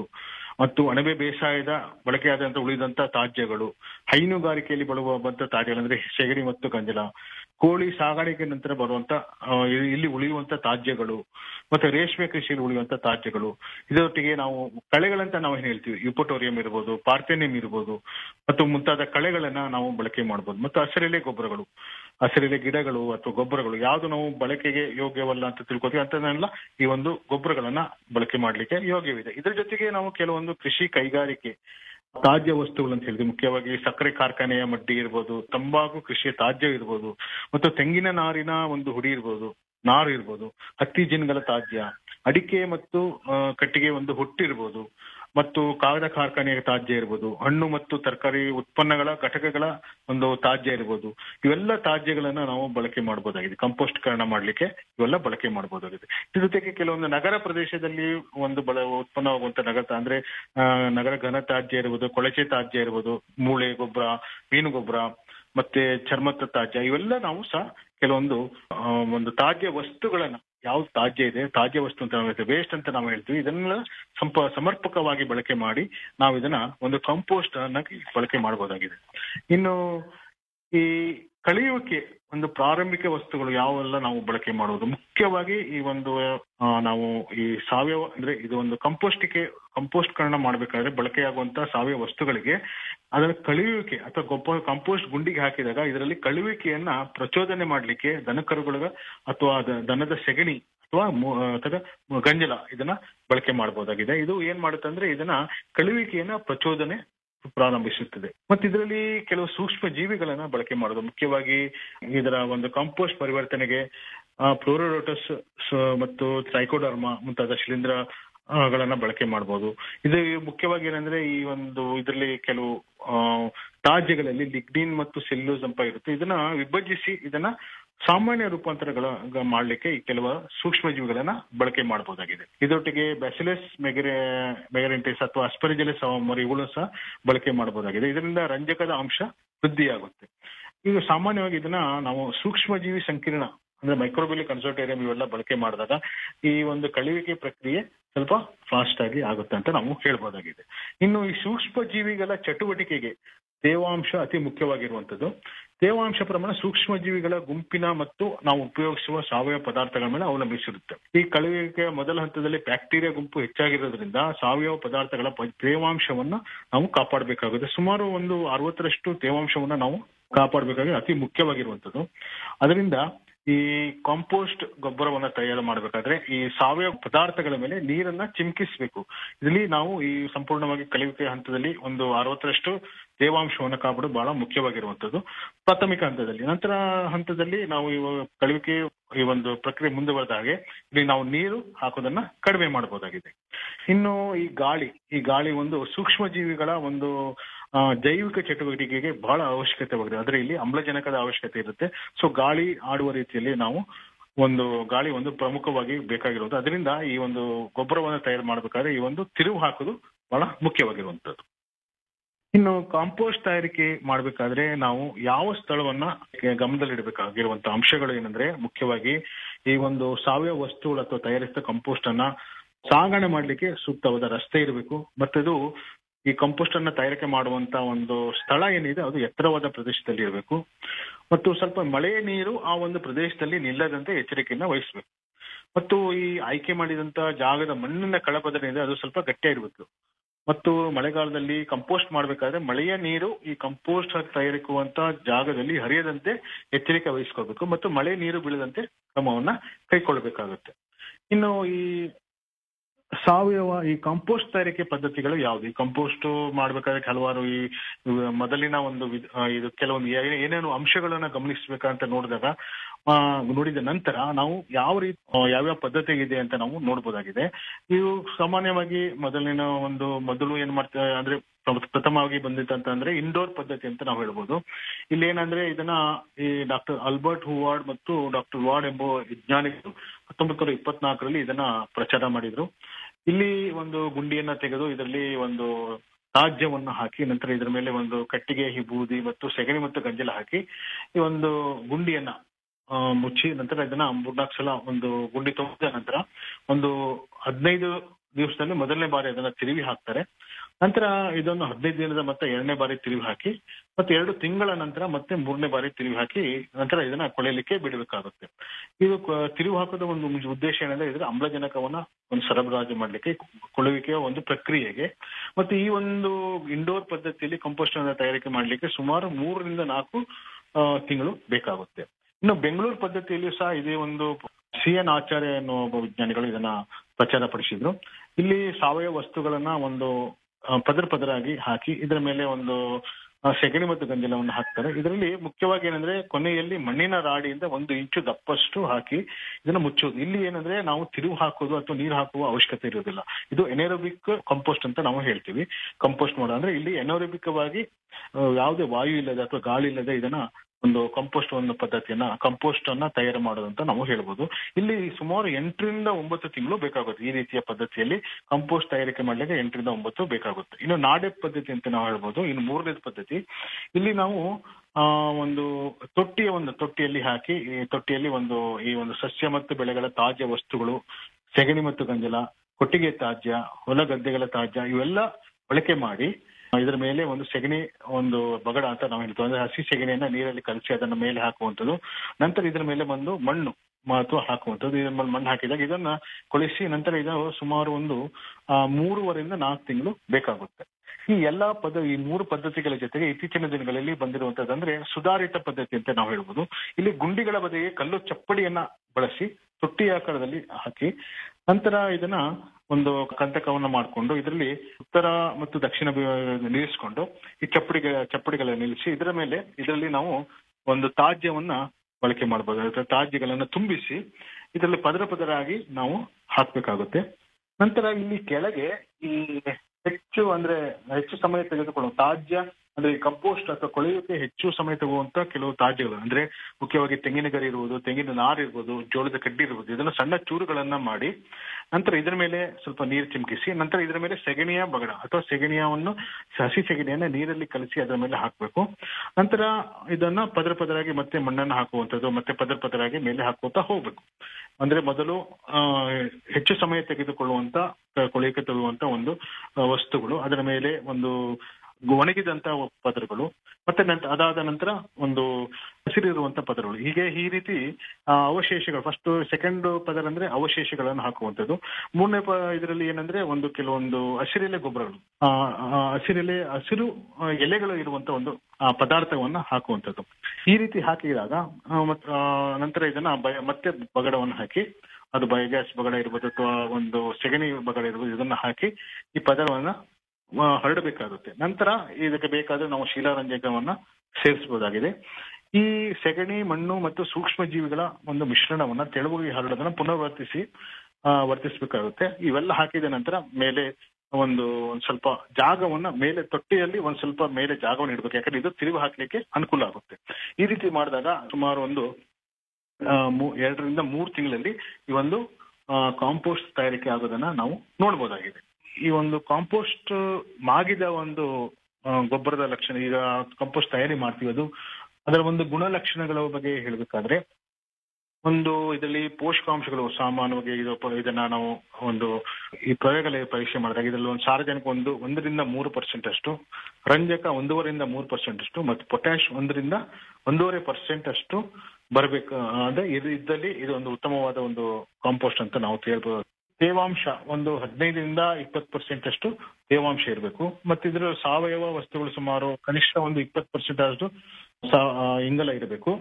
ಮತ್ತು ಅಣಬೆ ಬೇಸಾಯದ ಬಳಕೆಯಾದಂತ ಉಳಿದಂತ ತಾಜ್ಯಗಳು ಹೈನುಗಾರಿಕೆಯಲ್ಲಿ ಬಳಸುವಂತ ತಾಜ್ಯಗಳು ಅಂದ್ರೆ ಸೆಗಣಿ ಮತ್ತು ಗಂಜಲ ಕೋಳಿ ಸಾಗಾಣಿಕೆ ನಂತರ ಬರುವಂತ ಆ, ಇಲ್ಲಿ ಉಳಿಯುವಂತ ತಾಜ್ಯಗಳು ಮತ್ತೆ ರೇಷ್ಮೆ ಕೃಷಿಯಲ್ಲಿ ಉಳಿಯುವಂತ ತಾಜ್ಯಗಳು ಇದರೊಟ್ಟಿಗೆ ನಾವು ಕಳೆಗಳಂತ ನಾವು ಏನ್ ಹೇಳ್ತೀವಿ ಯುಪೋಟೋರಿಯಂ ಇರ್ಬೋದು ಪಾರ್ಥೆನಿಯಂ ಇರ್ಬೋದು ಮತ್ತು ಮುಂತಾದ ಕಳೆಗಳನ್ನ ನಾವು ಬಳಕೆ ಮಾಡಬಹುದು ಮತ್ತು ಹಸಿರೆಲೆ ಗೊಬ್ಬರಗಳು ಹಸಿರೆಲೆ ಗಿಡಗಳು ಅಥವಾ ಗೊಬ್ಬರಗಳು ಯಾವ್ದು ನಾವು ಬಳಕೆಗೆ ಯೋಗ್ಯವಲ್ಲ ಅಂತ ತಿಳ್ಕೊತೀವಿ ಅಂತದನ್ನೆಲ್ಲ ಈ ಒಂದು ಗೊಬ್ಬರಗಳನ್ನ ಬಳಕೆ ಮಾಡ್ಲಿಕ್ಕೆ ಯೋಗ್ಯವಿದೆ ಇದ್ರ ಜೊತೆಗೆ ನಾವು ಕೆಲವೊಂದು ಕೃಷಿ ಕೈಗಾರಿಕೆ ತಾಜ್ಯ ವಸ್ತುಗಳು ಅಂತ ಹೇಳಿದ್ವಿ ಮುಖ್ಯವಾಗಿ ಸಕ್ಕರೆ ಕಾರ್ಖಾನೆಯ ಮಡ್ಡಿ ಇರ್ಬೋದು ತಂಬಾಕು ಕೃಷಿಯ ತಾಜ್ಯ ಇರ್ಬೋದು ಮತ್ತು ತೆಂಗಿನ ನಾರಿನ ಒಂದು ಹುಡಿ ಇರ್ಬೋದು ನಾರು ಇರ್ಬೋದು ಹತ್ತಿ ಜಿನ್ಗಳ ತಾಜ್ಯ ಅಡಿಕೆ ಮತ್ತು ಆ, ಕಟ್ಟಿಗೆ ಒಂದು ಹುಟ್ಟು ಇರ್ಬೋದು ಮತ್ತು ಕಾಗದ ಕಾರ್ಖಾನೆಯ ತಾಜ್ಯ ಇರ್ಬೋದು ಹಣ್ಣು ಮತ್ತು ತರಕಾರಿ ಉತ್ಪನ್ನಗಳ ಘಟಕಗಳ ಒಂದು ತಾಜ್ಯ ಇರ್ಬೋದು ಇವೆಲ್ಲ ತಾಜ್ಯಗಳನ್ನ ನಾವು ಬಳಕೆ ಮಾಡಬಹುದಾಗಿದೆ ಕಂಪೋಸ್ಟ್ಕರಣ ಮಾಡ್ಲಿಕ್ಕೆ ಇವೆಲ್ಲ ಬಳಕೆ ಮಾಡಬಹುದಾಗಿದೆ ಇದ್ರ ಜೊತೆಗೆ ಕೆಲವೊಂದು ನಗರ ಪ್ರದೇಶದಲ್ಲಿ ಒಂದು ಬಳ ಉತ್ಪನ್ನವಾಗುವಂತ ನಗರ ಅಂದ್ರೆ ಆ, ನಗರ ಘನ ತ್ಯಾಜ್ಯ ಇರ್ಬೋದು ಕೊಳಚೆ ತ್ಯಾಜ್ಯ ಇರ್ಬೋದು ಮೂಳೆ ಗೊಬ್ಬರ ಮೀನು ಗೊಬ್ಬರ ಮತ್ತೆ ಚರ್ಮದ ತ್ಯಾಜ್ಯ ಇವೆಲ್ಲ ನಾವು ಸಹ ಕೆಲವೊಂದು ಆ, ಒಂದು ತಾಜ್ಯ ವಸ್ತುಗಳನ್ನ ಯಾವ್ದು ತಾಜ್ಯ ಇದೆ ತಾಜ್ಯ ವಸ್ತು ಅಂತ ನಾವು ಹೇಳ್ತೀವಿ ವೇಸ್ಟ್ ಅಂತ ನಾವು ಹೇಳ್ತೀವಿ ಇದನ್ನೆಲ್ಲ ಸಂಪ ಸಮರ್ಪಕವಾಗಿ ಬಳಕೆ ಮಾಡಿ ನಾವು ಇದನ್ನ ಒಂದು ಕಂಪೋಸ್ಟ್ ಅನ್ನ ಬಳಕೆ ಮಾಡಬಹುದಾಗಿದೆ ಇನ್ನು ಈ ಕಳೆಯುವಿಕೆ ಒಂದು ಪ್ರಾರಂಭಿಕ ವಸ್ತುಗಳು ಯಾವೆಲ್ಲ ನಾವು ಬಳಕೆ ಮಾಡುವುದು ಮುಖ್ಯವಾಗಿ ಈ ಒಂದು ಆ, ನಾವು ಈ ಸಾವಯವ ಅಂದ್ರೆ ಇದು ಒಂದು ಕಂಪೋಸ್ಟಿಗೆ ಕಂಪೋಸ್ಟ್ಕರಣ ಮಾಡಬೇಕಾದ್ರೆ ಬಳಕೆಯಾಗುವಂತ ಸಾವಯವ ವಸ್ತುಗಳಿಗೆ ಅದರ ಕಳೆಯುವಿಕೆ ಅಥವಾ ಗೊಬ್ಬರ ಕಂಪೋಸ್ಟ್ ಗುಂಡಿಗೆ ಹಾಕಿದಾಗ ಇದರಲ್ಲಿ ಕಳುವಿಕೆಯನ್ನ ಪ್ರಚೋದನೆ ಮಾಡ್ಲಿಕ್ಕೆ ದನಕರುಗಳ ಅಥವಾ ದ- ದನದ ಸೆಗಣಿ ಅಥವಾ ಮು- ಅಥವಾ ಗಂಜಲ ಇದನ್ನ ಬಳಕೆ ಮಾಡಬಹುದಾಗಿದೆ ಇದು ಏನ್ ಮಾಡುತ್ತೆ ಅಂದ್ರೆ ಇದನ್ನ ಕಳುವಿಕೆಯನ್ನ ಪ್ರಚೋದನೆ ಪ್ರಾರಂಭಿಸುತ್ತದೆ ಮತ್ತೆ ಇದರಲ್ಲಿ ಕೆಲವು ಸೂಕ್ಷ್ಮ ಜೀವಿಗಳನ್ನ ಬಳಕೆ ಮಾಡೋದು ಮುಖ್ಯವಾಗಿ ಇದರ ಒಂದು ಕಂಪೋಸ್ಟ್ ಪರಿವರ್ತನೆಗೆ ಫ್ಲೋರೋಟಸ್ ಮತ್ತು ಟ್ರೈಕೋಡರ್ಮ ಮುಂತಾದ ಶಿಲೀಂಧ್ರ ಆ, ಗಳನ್ನ ಬಳಕೆ ಮಾಡಬಹುದು ಇದು ಮುಖ್ಯವಾಗಿ ಏನಂದ್ರೆ ಈ ಒಂದು ಇದರಲ್ಲಿ ಕೆಲವು ಆ, ತಾಜ್ಯಗಳಲ್ಲಿ ಲಿಗ್ನಿನ್ ಮತ್ತು ಸೆಲ್ಯೂಸ್ ಅಂತ ಇರುತ್ತೆ ಇದನ್ನ ವಿಭಜಿಸಿ ಇದನ್ನ ಸಾಮಾನ್ಯ ರೂಪಾಂತರಗಳ ಗ- ಮಾಡ್ಲಿಕ್ಕೆ ಈ ಕೆಲವು ಸೂಕ್ಷ್ಮ ಜೀವಿಗಳನ್ನ ಬಳಕೆ ಮಾಡಬಹುದಾಗಿದೆ ಇದರೊಟ್ಟಿಗೆ ಬ್ಯಾಸಿಲಸ್ ಮೆಗರೆ ಮೆಗರೆಂಟಿಸ್ ಅಥವಾ ಅಸ್ಪರಿಜಲಿಸ್ ಮರಿ ಇವುಗಳು ಸಹ ಬಳಕೆ ಮಾಡಬಹುದಾಗಿದೆ ಇದರಿಂದ ರಂಜಕದ ಅಂಶ ವೃದ್ಧಿಯಾಗುತ್ತೆ ಈಗ ಸಾಮಾನ್ಯವಾಗಿ ಇದನ್ನ ನಾವು ಸೂಕ್ಷ್ಮ ಜೀವಿ ಸಂಕೀರ್ಣ ಅಂದ್ರೆ ಮೈಕ್ರೋಬಿಲಿ ಕನ್ಸರ್ಟೇರಿಯಂ ಇವೆಲ್ಲ ಬಳಕೆ ಮಾಡಿದಾಗ ಈ ಒಂದು ಕಳುವಿಕೆ ಪ್ರಕ್ರಿಯೆ ಸ್ವಲ್ಪ ಫಾಸ್ಟ್ ಆಗಿ ಆಗುತ್ತೆ ಅಂತ ನಾವು ಹೇಳ್ಬೋದಾಗಿದೆ ಇನ್ನು ಈ ಸೂಕ್ಷ್ಮ ಜೀವಿಗಳ ಚಟುವಟಿಕೆಗೆ ತೇವಾಂಶ ಅತಿ ಮುಖ್ಯವಾಗಿರುವಂತದ್ದು ತೇವಾಂಶ ಪ್ರಮಾಣ ಸೂಕ್ಷ್ಮ ಜೀವಿಗಳ ಗುಂಪಿನ ಮತ್ತು ನಾವು ಉಪಯೋಗಿಸುವ ಸಾವಯವ ಪದಾರ್ಥಗಳ ಮೇಲೆ ಅವಲಂಬಿಸಿರುತ್ತೆ ಈ ಕಳುವಿಕೆಯ ಮೊದಲ ಹಂತದಲ್ಲಿ ಬ್ಯಾಕ್ಟೀರಿಯಾ ಗುಂಪು ಹೆಚ್ಚಾಗಿರೋದ್ರಿಂದ ಸಾವಯವ ಪದಾರ್ಥಗಳ ಪ- ತೇವಾಂಶವನ್ನ ನಾವು ಕಾಪಾಡಬೇಕಾಗುತ್ತೆ ಸುಮಾರು ಒಂದು ಅರವತ್ತರಷ್ಟು ತೇವಾಂಶವನ್ನ ನಾವು ಕಾಪಾಡಬೇಕಾಗಿ ಅತಿ ಮುಖ್ಯವಾಗಿರುವಂತದ್ದು ಅದರಿಂದ ಈ ಕಾಂಪೋಸ್ಟ್ ಗೊಬ್ಬರವನ್ನ ತಯಾರು ಮಾಡಬೇಕಾದ್ರೆ ಈ ಸಾವಯವ ಪದಾರ್ಥಗಳ ಮೇಲೆ ನೀರನ್ನ ಚಿಮ್ಕಿಸ್ಬೇಕು ಇದರಲ್ಲಿ ನಾವು ಈ ಸಂಪೂರ್ಣವಾಗಿ ಕಲಿಯುವಿಕೆ ಹಂತದಲ್ಲಿ ಒಂದು ಅರವತ್ತರಷ್ಟು ತೇವಾಂಶವನ್ನ ಕಾಪಾಡೋದು ಬಹಳ ಮುಖ್ಯವಾಗಿರುವಂತದ್ದು ಪ್ರಾಥಮಿಕ ಹಂತದಲ್ಲಿ ನಂತರ ಹಂತದಲ್ಲಿ ನಾವು ಈ ಕಳುವಿಕೆ ಈ ಒಂದು ಪ್ರಕ್ರಿಯೆ ಮುಂದುವರೆದ ಹಾಗೆ ಇಲ್ಲಿ ನಾವು ನೀರು ಹಾಕೋದನ್ನ ಕಡಿಮೆ ಮಾಡಬಹುದಾಗಿದೆ ಇನ್ನು ಈ ಗಾಳಿ ಈ ಗಾಳಿ ಒಂದು ಸೂಕ್ಷ್ಮ ಜೀವಿಗಳ ಒಂದು ಆ, ಜೈವಿಕ ಚಟುವಟಿಕೆಗೆ ಬಹಳ ಅವಶ್ಯಕತೆವಾಗಿದೆ ಅಂದ್ರೆ ಇಲ್ಲಿ ಆಮ್ಲಜನಕದ ಅವಶ್ಯಕತೆ ಇರುತ್ತೆ ಸೊ ಗಾಳಿ ಆಡುವ ರೀತಿಯಲ್ಲಿ ನಾವು ಒಂದು ಗಾಳಿ ಒಂದು ಪ್ರಮುಖವಾಗಿ ಬೇಕಾಗಿರೋದು ಅದರಿಂದ ಈ ಒಂದು ಗೊಬ್ಬರವನ್ನು ತಯಾರು ಮಾಡಬೇಕಾದ್ರೆ ಈ ಒಂದು ತಿರುವು ಹಾಕೋದು ಬಹಳ ಮುಖ್ಯವಾಗಿರುವಂತದ್ದು ಇನ್ನು ಕಾಂಪೋಸ್ಟ್ ತಯಾರಿಕೆ ಮಾಡಬೇಕಾದ್ರೆ ನಾವು ಯಾವ ಸ್ಥಳವನ್ನ ಗಮನದಲ್ಲಿಡಬೇಕಾಗಿರುವಂತ ಅಂಶಗಳು ಏನಂದ್ರೆ ಮುಖ್ಯವಾಗಿ ಈ ಒಂದು ಸಾವಯವ ವಸ್ತುಗಳು ಅಥವಾ ತಯಾರಿಸಿದ ಕಂಪೋಸ್ಟ್ ಅನ್ನ ಸಾಗಣೆ ಮಾಡ್ಲಿಕ್ಕೆ ಸೂಕ್ತವಾದ ರಸ್ತೆ ಇರಬೇಕು ಮತ್ತದು ಈ ಕಂಪೋಸ್ಟ್ ಅನ್ನ ತಯಾರಿಕೆ ಮಾಡುವಂತ ಒಂದು ಸ್ಥಳ ಏನಿದೆ ಅದು ಎತ್ತರವಾದ ಪ್ರದೇಶದಲ್ಲಿ ಇರಬೇಕು ಮತ್ತು ಸ್ವಲ್ಪ ಮಳೆ ನೀರು ಆ ಒಂದು ಪ್ರದೇಶದಲ್ಲಿ ನಿಲ್ಲದಂತೆ ಎಚ್ಚರಿಕೆಯನ್ನ ವಹಿಸಬೇಕು ಮತ್ತು ಈ ಆಯ್ಕೆ ಮಾಡಿದಂತ ಜಾಗದ ಮಣ್ಣಿನ ಕಳಪದ ಏನಿದೆ ಅದು ಸ್ವಲ್ಪ ಗಟ್ಟಿಯಾಗಿರ್ಬೇಕು ಮತ್ತು ಮಳೆಗಾಲದಲ್ಲಿ ಕಂಪೋಸ್ಟ್ ಮಾಡಬೇಕಾದ್ರೆ ಮಳೆಯ ನೀರು ಈ ಕಂಪೋಸ್ಟ್ ತಯಾರಿಸುವಂತ ಜಾಗದಲ್ಲಿ ಹರಿಯದಂತೆ ಎಚ್ಚರಿಕೆ ವಹಿಸ್ಕೋಬೇಕು ಮತ್ತು ಮಳೆ ನೀರು ಬೀಳದಂತೆ ಕ್ರಮವನ್ನ ಕೈಗೊಳ್ಳಬೇಕಾಗುತ್ತೆ ಇನ್ನು ಈ ಸಾವಯವ ಈ ಕಾಂಪೋಸ್ಟ್ ತಯಾರಿಕೆ ಪದ್ಧತಿಗಳು ಯಾವ್ದು ಈ ಕಂಪೋಸ್ಟ್ ಮಾಡ್ಬೇಕಾದ್ರೆ ಹಲವಾರು ಈ ಇವ್ ಮೊದಲಿನ ಒಂದು ವಿಧ- ಆ, ಇದು ಕೆಲವೊಂದು ಏ- ಏನೇನು ಅಂಶಗಳನ್ನ ಗಮನಿಸಬೇಕಂತ ನೋಡಿದಾಗ ಆ, ನೋಡಿದ ನಂತರ ನಾವು ಯಾವ ರೀತಿ ಆ, ಯಾವ್ಯಾವ ಪದ್ಧತಿ ಇದೆ ಅಂತ ನಾವು ನೋಡ್ಬೋದಾಗಿದೆ ಇವು ಸಾಮಾನ್ಯವಾಗಿ ಮೊದಲಿನ ಒಂದು ಮೊದಲು ಏನ್ ಮಾಡ್ತಾರೆ ಅಂದ್ರೆ ಪ್ರ- ಪ್ರಥಮವಾಗಿ ಬಂದಿತ್ತಂತ ಅಂದ್ರೆ ಇಂಡೋರ್ ಪದ್ಧತಿ ಅಂತ ನಾವು ಹೇಳ್ಬೋದು ಇಲ್ಲಿ ಏನಂದ್ರೆ ಇದನ್ನ ಈ ಡಾಕ್ಟರ್ ಆಲ್ಬರ್ಟ್ ಹೂವಾರ್ಡ್ ಮತ್ತು ಡಾಕ್ಟರ್ ವಾರ್ಡ್ ಎಂಬ ವಿಜ್ಞಾನಿಗಳು ಹತ್ತೊಂಬತ್ತು ನೂರ ಇಪ್ಪತ್ನಾಲ್ಕರಲ್ಲಿ ಇದನ್ನ ಪ್ರಚಾರ ಮಾಡಿದ್ರು ಇಲ್ಲಿ ಒಂದು ಗುಂಡಿಯನ್ನ ತೆಗೆದು ಇದರಲ್ಲಿ ಒಂದು ತಾಜ್ಯವನ್ನ ಹಾಕಿ ನಂತರ ಇದರ ಮೇಲೆ ಒಂದು ಕಟ್ಟಿಗೆ ಹಿ ಬೂದಿ ಮತ್ತು ಸೆಗಣಿ ಮತ್ತು ಗಂಜಲ ಹಾಕಿ ಈ ಒಂದು ಗುಂಡಿಯನ್ನ ಆ, ಮುಚ್ಚಿ ನಂತರ ಇದನ್ನ ಮೂರ್ನಾಲ್ಕು ಸಲ ಒಂದು ಗುಂಡಿ ತುಂಬಿದ ನಂತರ ಒಂದು ಹದಿನೈದು ದಿವಸದಲ್ಲಿ ಮೊದಲನೇ ಬಾರಿ ಅದನ್ನ ತಿರುವಿ ಹಾಕ್ತಾರೆ ನಂತರ ಇದನ್ನು ಹದಿನೈದು ದಿನದ ಮತ್ತೆ ಎರಡನೇ ಬಾರಿ ತಿರುವಿ ಹಾಕಿ ಮತ್ತೆ ಎರಡು ತಿಂಗಳ ನಂತರ ಮತ್ತೆ ಮೂರನೇ ಬಾರಿ ತಿರುವಿ ಹಾಕಿ ನಂತರ ಇದನ್ನ ಕೊಳೆಯಲಿಕ್ಕೆ ಬಿಡಬೇಕಾಗುತ್ತೆ ಇದು ಕ- ತಿರುವು ಹಾಕೋದ ಒಂದು ಮುಜ್- ಉದ್ದೇಶ ಏನಂದ್ರೆ ಇದ್ರೆ ಆಮ್ಲಜನಕವನ್ನ ಒಂದು ಸರಬರಾಜು ಮಾಡ್ಲಿಕ್ಕೆ ಕೊಳುವಿಕೆಯ ಒಂದು ಪ್ರಕ್ರಿಯೆಗೆ ಮತ್ತೆ ಈ ಒಂದು ಇಂಡೋರ್ ಪದ್ಧತಿಯಲ್ಲಿ ಕಂಪೋಸ್ಟ್ ಅನ್ನ ತಯಾರಿಕೆ ಮಾಡ್ಲಿಕ್ಕೆ ಸುಮಾರು ಮೂರರಿಂದ ನಾಲ್ಕು ಆ, ತಿಂಗಳು ಬೇಕಾಗುತ್ತೆ ಇನ್ನು ಬೆಂಗಳೂರು ಪದ್ಧತಿಯಲ್ಲಿಯೂ ಸಹ ಇದೇ ಒಂದು ಸಿ ಎನ್ ಆಚಾರ್ಯ ಅನ್ನೋ ಒಬ್ಬ ವಿಜ್ಞಾನಿಗಳು ಇದನ್ನ ಪ್ರಚಾರ ಪಡಿಸಿದ್ರು ಇಲ್ಲಿ ಸಾವಯವ ವಸ್ತುಗಳನ್ನ ಒಂದು ಆ, ಪದರ ಪದರಾಗಿ ಹಾಕಿ ಇದರ ಮೇಲೆ ಒಂದು ಆ, ಸೆಗಣಿ ಮತ್ತು ಗಂಜಲವನ್ನು ಹಾಕ್ತಾರೆ ಇದರಲ್ಲಿ ಮುಖ್ಯವಾಗಿ ಏನಂದ್ರೆ ಕೊನೆಯಲ್ಲಿ ಮಣ್ಣಿನ ರಾಡಿಯಿಂದ ಒಂದು ಇಂಚು ದಪ್ಪಷ್ಟು ಹಾಕಿ ಇದನ್ನ ಮುಚ್ಚೋದು ಇಲ್ಲಿ ಏನಂದ್ರೆ ನಾವು ತಿರುವು ಹಾಕೋದು ಅಥವಾ ನೀರು ಹಾಕುವ ಅವಶ್ಯಕತೆ ಇರೋದಿಲ್ಲ ಇದು ಎನೋರೋಬಿಕ್ ಕಂಪೋಸ್ಟ್ ಅಂತ ನಾವು ಹೇಳ್ತೀವಿ ಕಂಪೋಸ್ಟ್ ಮಾಡೋ ಅಂದ್ರೆ ಇಲ್ಲಿ ಎನೋರೋಬಿಕವಾಗಿ ಯಾವುದೇ ವಾಯು ಇಲ್ಲದೆ ಅಥವಾ ಗಾಳಿ ಇಲ್ಲದೆ ಇದನ್ನ ಒಂದು ಕಂಪೋಸ್ಟ್ ಒಂದು ಪದ್ಧತಿಯನ್ನ ಕಂಪೋಸ್ಟ್ ಅನ್ನ ತಯಾರು ಮಾಡೋದು ಅಂತ ನಾವು ಹೇಳ್ಬೋದು ಇಲ್ಲಿ ಸುಮಾರು ಎಂಟರಿಂದ ಒಂಬತ್ತು ತಿಂಗಳು ಬೇಕಾಗುತ್ತೆ ಈ ರೀತಿಯ ಪದ್ಧತಿಯಲ್ಲಿ ಕಂಪೋಸ್ಟ್ ತಯಾರಿಕೆ ಮಾಡ್ಲಿಕ್ಕೆ ಎಂಟರಿಂದ ಒಂಬತ್ತು ಬೇಕಾಗುತ್ತೆ ಇನ್ನು ನಾಡೆ ಪದ್ಧತಿ ಅಂತ ನಾವು ಹೇಳ್ಬೋದು ಇನ್ನು ಮೂರನೇ ಪದ್ಧತಿ ಇಲ್ಲಿ ನಾವು ಆ ಒಂದು ತೊಟ್ಟಿಯ ಒಂದು ತೊಟ್ಟಿಯಲ್ಲಿ ಹಾಕಿ ಈ ತೊಟ್ಟಿಯಲ್ಲಿ ಒಂದು ಈ ಒಂದು ಸಸ್ಯ ಮತ್ತು ಬೆಳೆಗಳ ತಾಜಾ ವಸ್ತುಗಳು ಸೆಗಣಿ ಮತ್ತು ಗಂಜಲ ಕೊಟ್ಟಿಗೆ ತ್ಯಾಜ್ಯ ಹೊಲ ಗದ್ದೆಗಳ ತ್ಯಾಜ್ಯ ಇವೆಲ್ಲ ಬಳಕೆ ಮಾಡಿ ಇದರ ಮೇಲೆ ಒಂದು ಸೆಗಣಿ ಒಂದು ಬಗಡ ಅಂತ ನಾವು ಹೇಳ್ತೀವಿ ಅಂದ್ರೆ ಹಸಿ ಸೆಗಣಿಯನ್ನ ನೀರಲ್ಲಿ ಕಲಸಿ ಅದನ್ನ ಮೇಲೆ ಹಾಕುವಂಥದ್ದು ನಂತರ ಇದರ ಮೇಲೆ ಬಂದು ಮಣ್ಣು ಅಥವಾ ಹಾಕುವಂಥದ್ದು ಇದರ ಮೇಲೆ ಮಣ್ಣು ಹಾಕಿದಾಗ ಇದನ್ನ ಕೊಳಿಸಿ ನಂತರ ಇದು ಸುಮಾರು ಒಂದು ಆ, ಮೂರುವರಿಂದ ನಾಲ್ಕು ತಿಂಗಳು ಬೇಕಾಗುತ್ತೆ ಈ ಎಲ್ಲಾ ಪದ ಈ ಮೂರು ಪದ್ಧತಿಗಳ ಜೊತೆಗೆ ಇತ್ತೀಚಿನ ದಿನಗಳಲ್ಲಿ ಬಂದಿರುವಂತದ್ದು ಅಂದ್ರೆ ಸುಧಾರಿತ ಪದ್ಧತಿ ಅಂತ ನಾವು ಹೇಳ್ಬೋದು ಇಲ್ಲಿ ಗುಂಡಿಗಳ ಬದಿಗೆ ಕಲ್ಲು ಚಪ್ಪಡಿಯನ್ನ ಬಳಸಿ ತೊಟ್ಟಿ ಆಕಾರದಲ್ಲಿ ಹಾಕಿ ನಂತರ ಇದನ್ನ ಒಂದು ಕಂಟಕವನ್ನ ಮಾಡಿಕೊಂಡು ಇದರಲ್ಲಿ ಉತ್ತರ ಮತ್ತು ದಕ್ಷಿಣ ಬಿ- ನಿಲ್ಲಿಸ್ಕೊಂಡು ಈ ಚಪ್ಪಡಿಗಳ ಚಪ್ಪಡಿಗಳ ನಿಲ್ಲಿಸಿ ಇದರ ಮೇಲೆ ಇದರಲ್ಲಿ ನಾವು ಒಂದು ತಾಜ್ಯವನ್ನ ಬಳಕೆ ಮಾಡಬಹುದು ಅಥವಾ ತಾಜ್ಯಗಳನ್ನ ತುಂಬಿಸಿ ಇದರಲ್ಲಿ ಪದರ ಪದರಾಗಿ ನಾವು ಹಾಕ್ಬೇಕಾಗುತ್ತೆ ನಂತರ ಇಲ್ಲಿ ಕೆಳಗೆ ಈ ಹೆಚ್ಚು ಅಂದ್ರೆ ಹೆಚ್ಚು ಸಮಯ ತೆಗೆದುಕೊಳ್ಳುವ ತಾಜ್ಯ ಅಂದ್ರೆ ಕಂಪೋಸ್ಟ್ ಅಥವಾ ಕೊಳೆಯೋಕೆ ಹೆಚ್ಚು ಸಮಯ ತಗುವಂತ ಕೆಲವು ತಾಜ್ಯಗಳು ಅಂದ್ರೆ ಮುಖ್ಯವಾಗಿ ತೆಂಗಿನ ಗರಿ ಇರುವುದು ತೆಂಗಿನ ನಾರು ಇರ್ಬೋದು ಜೋಳದ ಕಡ್ಡಿ ಇರ್ಬೋದು ಇದನ್ನ ಸಣ್ಣ ಚೂರುಗಳನ್ನ ಮಾಡಿ ನಂತರ ಇದರ ಮೇಲೆ ಸ್ವಲ್ಪ ನೀರು ಚಿಮುಕಿಸಿ ನಂತರ ಇದರ ಮೇಲೆ ಸೆಗಣಿಯ ಬಗಡ ಅಥವಾ ಸೆಗಣಿಯವನ್ನು ಹಸಿ ಸೆಗಣಿಯನ್ನ ನೀರಲ್ಲಿ ಕಲಸಿ ಅದರ ಮೇಲೆ ಹಾಕಬೇಕು ನಂತರ ಇದನ್ನ ಪದರ ಪದರಾಗಿ ಮತ್ತೆ ಮಣ್ಣನ್ನು ಹಾಕುವಂಥದ್ದು ಮತ್ತೆ ಪದರ ಪದರಾಗಿ ಮೇಲೆ ಹಾಕುತ್ತಾ ಹೋಗ್ಬೇಕು ಅಂದ್ರೆ ಮೊದಲು ಆ, ಹೆಚ್ಚು ಸಮಯ ತೆಗೆದುಕೊಳ್ಳುವಂತ ಆ, ಕೊಳೆಯಕ್ಕೆ ತರುವಂತ ಒಂದು ಆ, ವಸ್ತುಗಳು ಅದರ ಮೇಲೆ ಒಂದು ಗು- ಒಣಗಿದಂತ ಪದರಗಳು ಮತ್ತೆ ನಂತರ ಅದಾದ ನಂತರ ಒಂದು ಹಸಿರಿರುವಂತ ಪದರಗಳು ಹೀಗೆ ಈ ರೀತಿ ಆ, ಅವಶೇಷಗಳು ಫಸ್ಟ್ ಸೆಕೆಂಡ್ ಪದರ ಅಂದ್ರೆ ಅವಶೇಷಗಳನ್ನು ಹಾಕುವಂಥದ್ದು ಮೂರನೇ ಪ ಇದರಲ್ಲಿ ಏನಂದ್ರೆ ಒಂದು ಕೆಲವೊಂದು ಹಸಿರೆಲೆ ಗೊಬ್ಬರಗಳು ಆ, ಆ, ಹಸಿರೆಲೆ ಹಸಿರು ಆ, ಎಲೆಗಳು ಇರುವಂತ ಒಂದು ಆ, ಪದಾರ್ಥವನ್ನ ಹಾಕುವಂಥದ್ದು ಈ ರೀತಿ ಹಾಕಿದಾಗ ಆ, ಮತ್- ಆ, ನಂತರ ಇದನ್ನ ಬಯ- ಮತ್ತೆ ಬಗಡವನ್ನು ಹಾಕಿ ಅದು ಬಯೋಗ್ಯಾಸ್ ಬಗಡ ಇರ್ಬೋದು ಅಥವಾ ಒಂದು ಸೆಗಣಿ ಬಗಡ ಇರ್ಬೋದು ಇದನ್ನ ಹಾಕಿ ಈ ಪದರವನ್ನ ಆ, ಹರಡಬೇಕಾಗುತ್ತೆ ನಂತರ ಇದಕ್ಕೆ ಬೇಕಾದ್ರೆ ನಾವು ಶಿಲಾರಂಜಕವನ್ನ ಸೇರಿಸಬಹುದಾಗಿದೆ ಈ ಸೆಗಣಿ ಮಣ್ಣು ಮತ್ತು ಸೂಕ್ಷ್ಮ ಜೀವಿಗಳ ಒಂದು ಮಿಶ್ರಣವನ್ನ ತೆಳುವಾಗಿ ಹರಡೋದನ್ನ ಪುನರ್ವರ್ತಿಸಿ ಆ, ವರ್ತಿಸ್ಬೇಕಾಗುತ್ತೆ ಇವೆಲ್ಲ ಹಾಕಿದ ನಂತರ ಮೇಲೆ ಒಂದು ಒಂದ್ ಸ್ವಲ್ಪ ಜಾಗವನ್ನ ಮೇಲೆ ತೊಟ್ಟಿಯಲ್ಲಿ ಒಂದ್ ಸ್ವಲ್ಪ ಮೇಲೆ ಜಾಗವನ್ನು ಇಡಬೇಕು ಯಾಕಂದ್ರೆ ಇದು ತಿರುವು ಹಾಕ್ಲಿಕ್ಕೆ ಅನುಕೂಲ ಆಗುತ್ತೆ ಈ ರೀತಿ ಮಾಡಿದಾಗ ಸುಮಾರು ಒಂದು ಆ, ಮೂ- ಎರಡರಿಂದ ಮೂರು ತಿಂಗಳಲ್ಲಿ ಈ ಒಂದು ಕಾಂಪೋಸ್ಟ್ ತಯಾರಿಕೆ ಆಗೋದನ್ನ ನಾವು ನೋಡ್ಬೋದಾಗಿದೆ ಈ ಒಂದು ಕಾಂಪೋಸ್ಟ್ ಮಾಗಿದ ಒಂದು ಆ, ಗೊಬ್ಬರದ ಲಕ್ಷಣ ಈಗ ಕಾಂಪೋಸ್ಟ್ ತಯಾರಿ ಮಾಡ್ತೀವಿ ಅದು ಅದರ ಒಂದು ಗುಣಲಕ್ಷಣಗಳ ಬಗ್ಗೆ ಹೇಳಬೇಕಾದ್ರೆ ಒಂದು ಇದರಲ್ಲಿ ಪೋಷಕಾಂಶಗಳು ಸಾಮಾನ್ಯವಾಗಿ ಇದು ಪ- ಇದನ್ನ ನಾವು ಒಂದು ಈ ಪ್ರಯೋಗಾಲಯ ಪರೀಕ್ಷೆ ಮಾಡಿದಾಗ ಇದರಲ್ಲಿ ಒಂದು ಸಾರ್ವಜನಿಕ ಒಂದು ಒಂದರಿಂದ ಮೂರು ಪರ್ಸೆಂಟ್ ಅಷ್ಟು ರಂಜಕ ಒಂದೂವರೆಯಿಂದ ಮೂರು ಪರ್ಸೆಂಟ್ ಅಷ್ಟು ಮತ್ತು ಪೊಟ್ಯಾಶ್ ಒಂದರಿಂದ ಒಂದೂವರೆ ಪರ್ಸೆಂಟ್ ಅಷ್ಟು ಬರಬೇಕು ಅಂದ್ರೆ ಇದು ಇದ್ದಲ್ಲಿ ಇದು ಒಂದು ಉತ್ತಮವಾದ ಒಂದು ಕಾಂಪೋಸ್ಟ್ ಅಂತ ನಾವು ಹೇಳ್ಬೋದು ತೇವಾಂಶ ಒಂದು ಹದಿನೈದರಿಂದ ಇಪ್ಪತ್ತು ಪರ್ಸೆಂಟ್ ಅಷ್ಟು ತೇವಾಂಶ ಇರಬೇಕು ಮತ್ತೆ ಇದರ ಸಾವಯವ ವಸ್ತುಗಳು ಸುಮಾರು ಕನಿಷ್ಠ ಒಂದು ಇಪ್ಪತ್ತು ಪರ್ಸೆಂಟ್ ಅಷ್ಟು ಸಾ- ಆ, ಇಂಗಾಲ ಇರಬೇಕು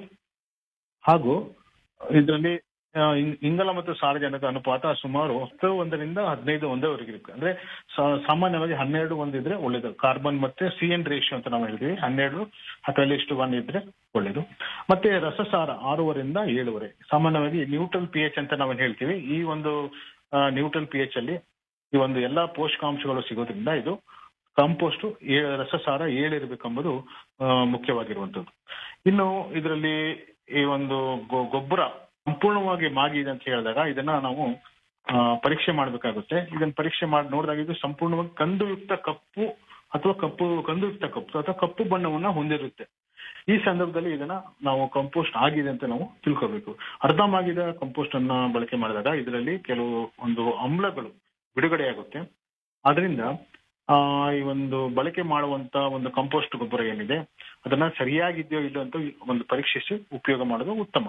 ಹಾಗೂ ಇದರಲ್ಲಿ ಆ, ಇಂ- ಇಂಗಾಲ ಮತ್ತು ಸಾರಜನಕ ಅನುಪಾತ ಸುಮಾರು ಹತ್ತು ಒಂದರಿಂದ ಹದಿನೈದು ಒಂದರವರೆಗೆ ಇರುತ್ತೆ ಅಂದ್ರೆ ಸಾ- ಸಾಮಾನ್ಯವಾಗಿ ಹನ್ನೆರಡು ಒಂದಿದ್ರೆ ಒಳ್ಳೇದು ಕಾರ್ಬನ್ ಮತ್ತೆ ಸಿ ಎನ್ ರೇಷಿಯೋ ಅಂತ ನಾವು ಹೇಳ್ತೀವಿ ಹನ್ನೆರಡು ಅಥವಾ ಇಷ್ಟು ಒನ್ ಇದ್ರೆ ಒಳ್ಳೇದು ಮತ್ತೆ ರಸಸಾರ ಆರೂವರೆಯಿಂದ ಏಳುವರೆ ಸಾಮಾನ್ಯವಾಗಿ ನ್ಯೂಟ್ರಲ್ ಪಿ ಎಚ್ ಅಂತ ನಾವು ಹೇಳ್ತೀವಿ ಈ ಒಂದು ನ್ಯೂಟ್ರಲ್ ಪಿ ಎಚ್ ಅಲ್ಲಿ ಈ ಒಂದು ಎಲ್ಲಾ ಪೋಷಕಾಂಶಗಳು ಸಿಗೋದ್ರಿಂದ ಇದು ಕಾಂಪೋಸ್ಟ್ ರಸಸಾರ ಏಳಿರ್ಬೇಕೆಂಬುದು ಆ, ಮುಖ್ಯವಾಗಿರುವಂತದ್ದು ಇನ್ನು ಇದರಲ್ಲಿ ಈ ಒಂದು ಗೊ- ಗೊಬ್ಬರ ಸಂಪೂರ್ಣವಾಗಿ ಮಾಗಿದೆ ಅಂತ ಹೇಳಿದಾಗ ಇದನ್ನ ನಾವು ಆ, ಪರೀಕ್ಷೆ ಮಾಡಬೇಕಾಗುತ್ತೆ ಇದನ್ನ ಪರೀಕ್ಷೆ ಮಾಡಿ ನೋಡಿದಾಗ ಇದು ಸಂಪೂರ್ಣವಾಗಿ ಕಂದುಯುಕ್ತ ಕಪ್ಪು ಅಥವಾ ಕಪ್ಪು ಕಂದುಯುಕ್ತ ಕಪ್ಪು ಅಥವಾ ಕಪ್ಪು ಬಣ್ಣವನ್ನ ಹೊಂದಿರುತ್ತೆ ಈ ಸಂದರ್ಭದಲ್ಲಿ ಇದನ್ನ ನಾವು ಕಂಪೋಸ್ಟ್ ಆಗಿದೆ ಅಂತ ನಾವು ತಿಳ್ಕೋಬೇಕು ಅರ್ಧ ಮಾಗಿದ ಕಂಪೋಸ್ಟ್ ಅನ್ನ ಬಳಕೆ ಮಾಡಿದಾಗ ಇದರಲ್ಲಿ ಕೆಲವು ಒಂದು ಅಮ್ಲಗಳು ಬಿಡುಗಡೆಯಾಗುತ್ತೆ ಅದರಿಂದ ಆ ಈ ಒಂದು ಬಳಕೆ ಮಾಡುವಂತ ಒಂದು ಕಂಪೋಸ್ಟ್ ಗೊಬ್ಬರ ಏನಿದೆ ಅದನ್ನ ಸರಿಯಾಗಿದೆಯೋ ಇಲ್ಲೋ ಅಂತ ಒಂದು ಪರೀಕ್ಷಿಸಿ ಉಪಯೋಗ ಮಾಡೋದು ಉತ್ತಮ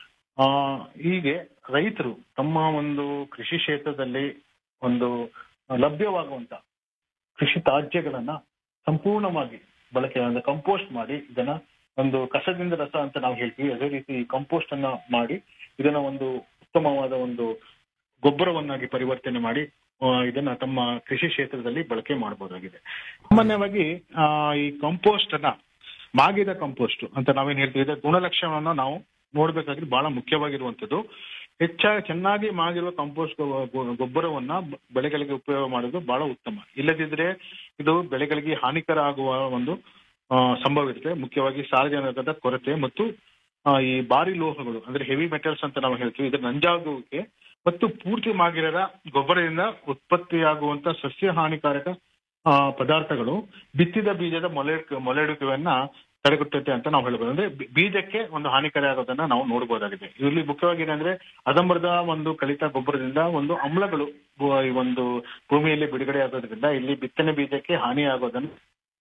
ಆ ಹೀಗೆ ರೈತರು ತಮ್ಮ ಒಂದು ಕೃಷಿ ಕ್ಷೇತ್ರದಲ್ಲಿ ಒಂದು ಲಭ್ಯವಾಗುವಂತ ಕೃಷಿ ತ್ಯಾಜ್ಯಗಳನ್ನ ಸಂಪೂರ್ಣವಾಗಿ ಬಳಕೆ ಅಂದ್ರೆ ಕಂಪೋಸ್ಟ್ ಮಾಡಿ ಇದನ್ನ ಒಂದು ಕಸದಿಂದ ರಸ ಅಂತ ನಾವು ಹೇಳ್ತೀವಿ ಅದೇ ರೀತಿ ಕಂಪೋಸ್ಟ್ ಅನ್ನ ಮಾಡಿ ಇದನ್ನ ಒಂದು ಉತ್ತಮವಾದ ಒಂದು ಗೊಬ್ಬರವನ್ನಾಗಿ ಪರಿವರ್ತನೆ ಮಾಡಿ ಆ, ಇದನ್ನ ತಮ್ಮ ಕೃಷಿ ಕ್ಷೇತ್ರದಲ್ಲಿ ಬಳಕೆ ಮಾಡಬಹುದಾಗಿದೆ ಸಾಮಾನ್ಯವಾಗಿ ಆ, ಈ ಕಂಪೋಸ್ಟ್ ಅನ್ನ ಮಾಗಿದ ಕಂಪೋಸ್ಟ್ ಅಂತ ನಾವೇನ್ ಹೇಳ್ತೀವಿ ಇದರ ಗುಣಲಕ್ಷಣವನ್ನ ನಾವು ನೋಡ್ಬೇಕಾದ್ರೆ ಬಹಳ ಮುಖ್ಯವಾಗಿರುವಂತದ್ದು ಹೆಚ್ಚಾಗಿ ಚೆನ್ನಾಗಿ ಮಾಗಿರುವ ಕಂಪೋಸ್ಟ್ ಗೊ- ಗೊ- ಗೊಬ್ಬರವನ್ನ ಬ- ಬೆಳೆಗಳಿಗೆ ಉಪಯೋಗ ಮಾಡೋದು ಬಹಳ ಉತ್ತಮ ಇಲ್ಲದಿದ್ರೆ ಇದು ಬೆಳೆಗಳಿಗೆ ಹಾನಿಕರ ಆಗುವ ಒಂದು ಆ, ಸಂಭವ ಇರುತ್ತೆ ಮುಖ್ಯವಾಗಿ ಸಾರಜನಕದ ಕೊರತೆ ಮತ್ತು ಆ, ಈ ಭಾರಿ ಲೋಹಗಳು ಅಂದ್ರೆ ಹೆವಿ ಮೆಟಲ್ಸ್ ಅಂತ ನಾವು ಹೇಳ್ತೀವಿ ಇದರ ನಂಜಾಗುವಿಕೆ ಮತ್ತು ಪೂರ್ತಿ ಮಾಗಿರದ ಗೊಬ್ಬರದಿಂದ ಉತ್ಪತ್ತಿಯಾಗುವಂತ ಸಸ್ಯ ಹಾನಿಕಾರಕ ಆ, ಪದಾರ್ಥಗಳು ಬಿತ್ತಿದ ಬೀಜದ ಮೊಲೆ ಮೊಲೆಡುವಿಕೆಯನ್ನ ತಡೆಗಟ್ಟುತ್ತೆ ಅಂತ ನಾವು ಹೇಳ್ಬೋದು ಅಂದ್ರೆ ಬಿ- ಬೀಜಕ್ಕೆ ಒಂದು ಹಾನಿಕರ ಆಗೋದನ್ನ ನಾವು ನೋಡಬಹುದಾಗಿದೆ ಇಲ್ಲಿ ಮುಖ್ಯವಾಗಿ ಏನಂದ್ರೆ ಅದಂಬರದ ಒಂದು ಕಲಿತ ಗೊಬ್ಬರದಿಂದ ಒಂದು ಅಮ್ಲಗಳು ಭೂ- ಈ ಒಂದು ಭೂಮಿಯಲ್ಲಿ ಬಿಡುಗಡೆ ಆಗೋದ್ರಿಂದ ಇಲ್ಲಿ ಬಿತ್ತನೆ ಬೀಜಕ್ಕೆ ಹಾನಿ ಆಗೋದನ್ನ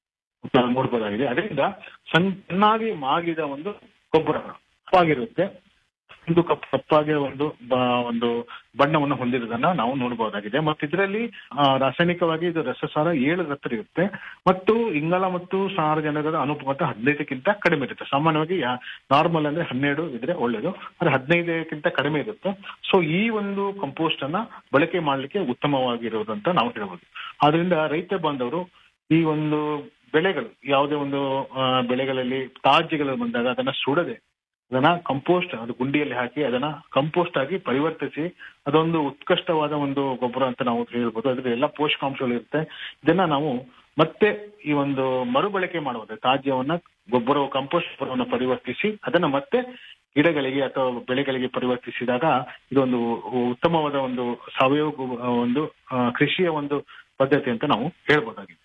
ನಾವು ನೋಡ್ಬೋದಾಗಿದೆ ಅದರಿಂದ ಸಣ್ಣ ಚೆನ್ನಾಗಿ ಮಾಗಿದ ಒಂದು ಗೊಬ್ಬರ ಕಪ್ಪಾಗಿರುತ್ತೆ ಒಂದು ಕಪ್ ಕಪ್ಪಾಗಿ ಒಂದು ಬ- ಒಂದು ಬಣ್ಣವನ್ನು ಹೊಂದಿರೋದನ್ನ ನಾವು ನೋಡಬಹುದಾಗಿದೆ ಮತ್ತು ಇದರಲ್ಲಿ ಆ, ರಾಸಾಯನಿಕವಾಗಿ ಇದು ರಸಸಾರ ಏಳು ಹತ್ರ ಇರುತ್ತೆ ಮತ್ತು ಇಂಗಾಲ ಮತ್ತು ಸಾರಜನಕದ ಅನುಪಾತ ಹದಿನೈದಕ್ಕಿಂತ ಕಡಿಮೆ ಇರುತ್ತೆ ಸಾಮಾನ್ಯವಾಗಿ ನಾರ್ಮಲ್ ಅಂದ್ರೆ ಹನ್ನೆರಡು ಇದ್ರೆ ಒಳ್ಳೇದು ಆದ್ರೆ ಹದಿನೈದಕ್ಕಿಂತ ಕಡಿಮೆ ಇರುತ್ತೆ ಸೊ ಈ ಒಂದು ಕಂಪೋಸ್ಟ್ ಅನ್ನ ಬಳಕೆ ಮಾಡ್ಲಿಕ್ಕೆ ಉತ್ತಮವಾಗಿರೋದು ಅಂತ ನಾವು ಹೇಳ್ಬೋದು ಆದ್ರಿಂದ ರೈತ ಬಾಂಧವರು ಈ ಒಂದು ಬೆಳೆಗಳು ಯಾವುದೇ ಒಂದು ಆ, ಬೆಳೆಗಳಲ್ಲಿ ತ್ಯಾಜ್ಯಗಳು ಬಂದಾಗ ಅದನ್ನ ಸುಡದೆ ಅದನ್ನ ಕಂಪೋಸ್ಟ್ ಅದು ಗುಂಡಿಯಲ್ಲಿ ಹಾಕಿ ಅದನ್ನ ಕಂಪೋಸ್ಟ್ ಆಗಿ ಪರಿವರ್ತಿಸಿ ಅದೊಂದು ಉತ್ಕೃಷ್ಟವಾದ ಒಂದು ಗೊಬ್ಬರ ಅಂತ ನಾವು ಹೇಳ್ಬೋದು ಅದ್ರಲ್ಲಿ ಎಲ್ಲ ಪೋಷಕಾಂಶಗಳು ಇರುತ್ತೆ ಇದನ್ನ ನಾವು ಮತ್ತೆ ಈ ಒಂದು ಮರುಬಳಕೆ ಮಾಡುವುದು ತ್ಯಾಜ್ಯವನ್ನ ಗೊಬ್ಬರ ಕಂಪೋಸ್ಟ್ ಗೊಬ್ಬರವನ್ನು ಪರಿವರ್ತಿಸಿ ಅದನ್ನ ಮತ್ತೆ ಗಿಡಗಳಿಗೆ ಅಥವಾ ಬೆಳೆಗಳಿಗೆ ಪರಿವರ್ತಿಸಿದಾಗ ಇದೊಂದು ಉತ್ತಮವಾದ ಒಂದು ಸಾವಯವ ಗೊ- ಒಂದು ಆ, ಕೃಷಿಯ ಒಂದು ಪದ್ಧತಿ ಅಂತ ನಾವು ಹೇಳ್ಬೋದಾಗಿದೆ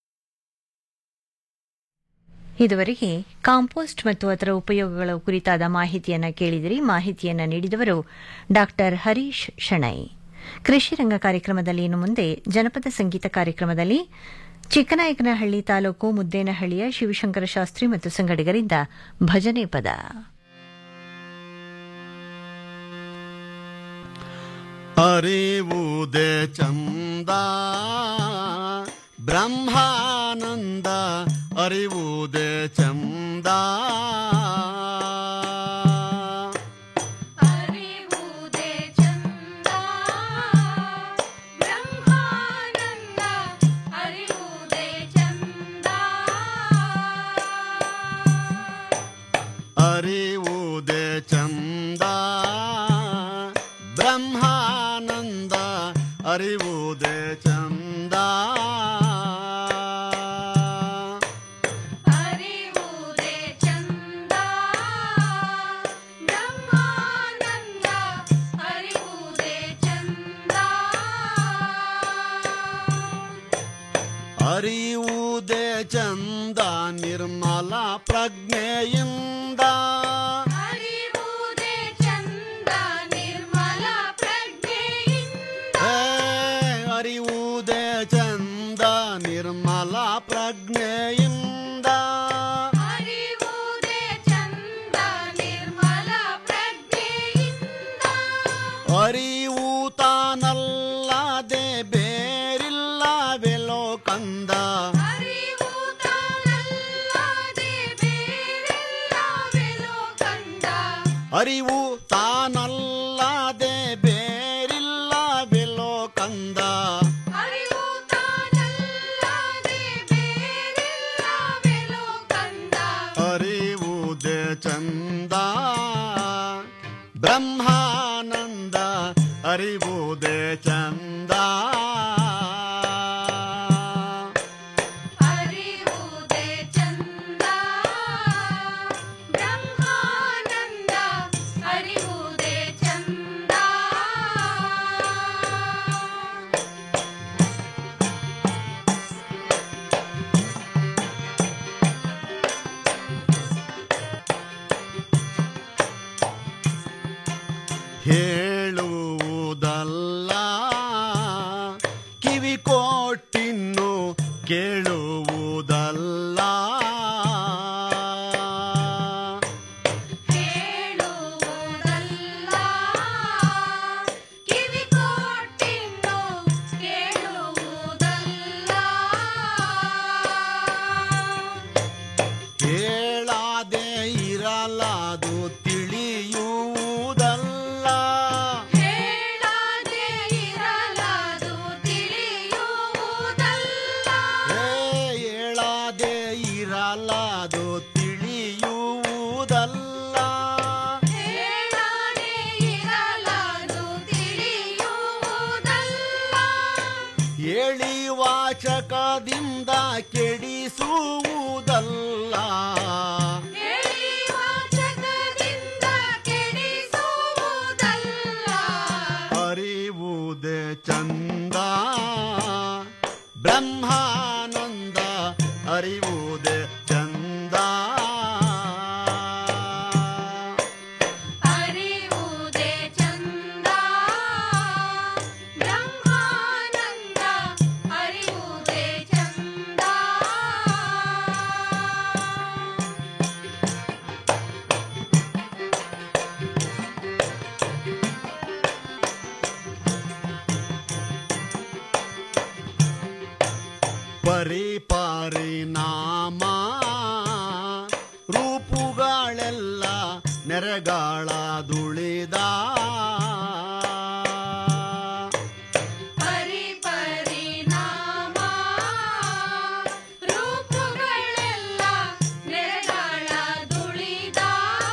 ಇದುವರೆಗೆ ಕಾಂಪೋಸ್ಟ್ ಮತ್ತು ಅದರ ಉಪಯೋಗಗಳ ಕುರಿತಾದ ಮಾಹಿತಿಯನ್ನ ಕೇಳಿದಿರಿ ಮಾಹಿತಿಯನ್ನ ನೀಡಿದವರು ಡಾಕ್ಟರ್ ಹರೀಶ್ ಶಣೈ ಕೃಷಿ ರಂಗ ಕಾರ್ಯಕ್ರಮದಲ್ಲಿ ಇನ್ನು ಮುಂದೆ ಜನಪದ ಸಂಗೀತ ಕಾರ್ಯಕ್ರಮದಲ್ಲಿ ಚಿಕ್ಕನಾಯಕನಹಳ್ಳಿ ತಾಲೂಕು ಮುದ್ದೇನಹಳ್ಳಿಯ ಶಿವಶಂಕರ ಶಾಸ್ತ್ರಿ ಮತ್ತು ಸಂಗಡಿಗರಿಂದ ಭಜನೆ ಪದ ಅರಿವುದೇ ಚಂದ ಬ್ರಹ್ಮಾನಂದ ಅರಿವುದೇ ಚಂದ ಅರಿವುದೇ ಚಂದ ಬ್ರಹ್ಮಾನಂದ ಅರಿವುದೇ ಚಂದ ಅರಿವುದೇ ಚಂದ ಬ್ರಹ್ಮಾನಂದ ಅರಿವುದೇ ಚಂದ ಅರಿವುದೇ ಚಂದ ಬ್ರಹ್ಮಾನಂದ ಅರಿವುದೇ ಚಂದ ಅರಿವುದೇ ಚಂದ ನಿರ್ಮಲ ಪ್ರಜ್ಞೆಯಿಂದ ಅರಿವುದೇ ಚಂದ ನಿರ್ಮಲ ಪ್ರಜ್ಞೆಯಿಂದ ಹೇ, ಅರಿವುದೇ ಚಂದ ನಿರ್ಮಲ ಪ್ರಜ್ಞೆಯಿಂದ ಅರಿವುದೇ ಚಂದ ನಿರ್ಮಲ ಪ್ರಜ್ಞೆಯಿಂದ ಅರಿವು ತಾನಲ್ಲದೆ ಬೇರಿಲ್ಲವೆಲೋ ಕಂದ ಅರಿವು ತಾನಲ್ಲದೆ ಬೇರೆಲ್ಲವೆಲ್ಲೋ ಕಂಡ ಅರಿವು ತಾನಲ್ಲದೆ ಬೇರಿಲ್ಲವೆಲೋ ಕಂದ ಅರಿವು ತಾನಲ್ಲದೆ ಬೇರೆಲ್ಲವೆಲ್ಲೋ ಕಂಡ ಅರಿವುದೇ ಚಂದ ಬ್ರಹ್ಮಾನಂದ ಅರಿವುದೇ ಚಂದ ಅರಿವುದೇ ಚಂದ ಬ್ರಹ್ಮಾನಂದ ಅರಿವುದೇ ಚಂದ ಹೇಳುವುದಲ್ಲ ಹೇಳುವುದಲ್ಲ ಕಿವಿ ಕೊಟ್ಟಿನ್ನು ಕೇಳುವುದಲ್ಲ ಕೇಳಾದೆ ಇರಲಾದು ತಿಳಿಯುವುದಲ್ಲ ಹೇಳದೆ ಇರಲಾದು ತಿಳಿಯುವುದಲ್ಲ ಏ, ಹೇಳಾದೆ ಇರಲಾದು ತಿಳಿಯುವುದಲ್ಲ ಹೇಳದೆ ಇರಲಾದು ತಿಳಿಯುವುದಲ್ಲ ಹೇಳಿ ವಾಚಕದಿಂದ ಕೆಡಿಸುವುದಲ್ಲ ಹೇಳಿ ವಾಚಕದಿಂದ ಕೆಡಿಸುವುದಲ್ಲ ಅರಿವುದೇ ಚಂದ ಬ್ರಹ್ಮಾನಂದ ಅರಿವುದೇ ಚಂದ ಅರಿವುದೇ ಚಂದ ಬ್ರಹ್ಮಾನಂದ ಅರಿವುದೇ ಚಂದ ಪರಿ ಪರಿಣಾಮ ರೂಪುಗಳೆಲ್ಲ ನೆರೆಗಾಳ ದುಳಿದ ಪರಿ ಪರಿಣಾಮ ರೂಪುಗಳೆಲ್ಲ ನೆರೆಗಳ ದುಳಿದ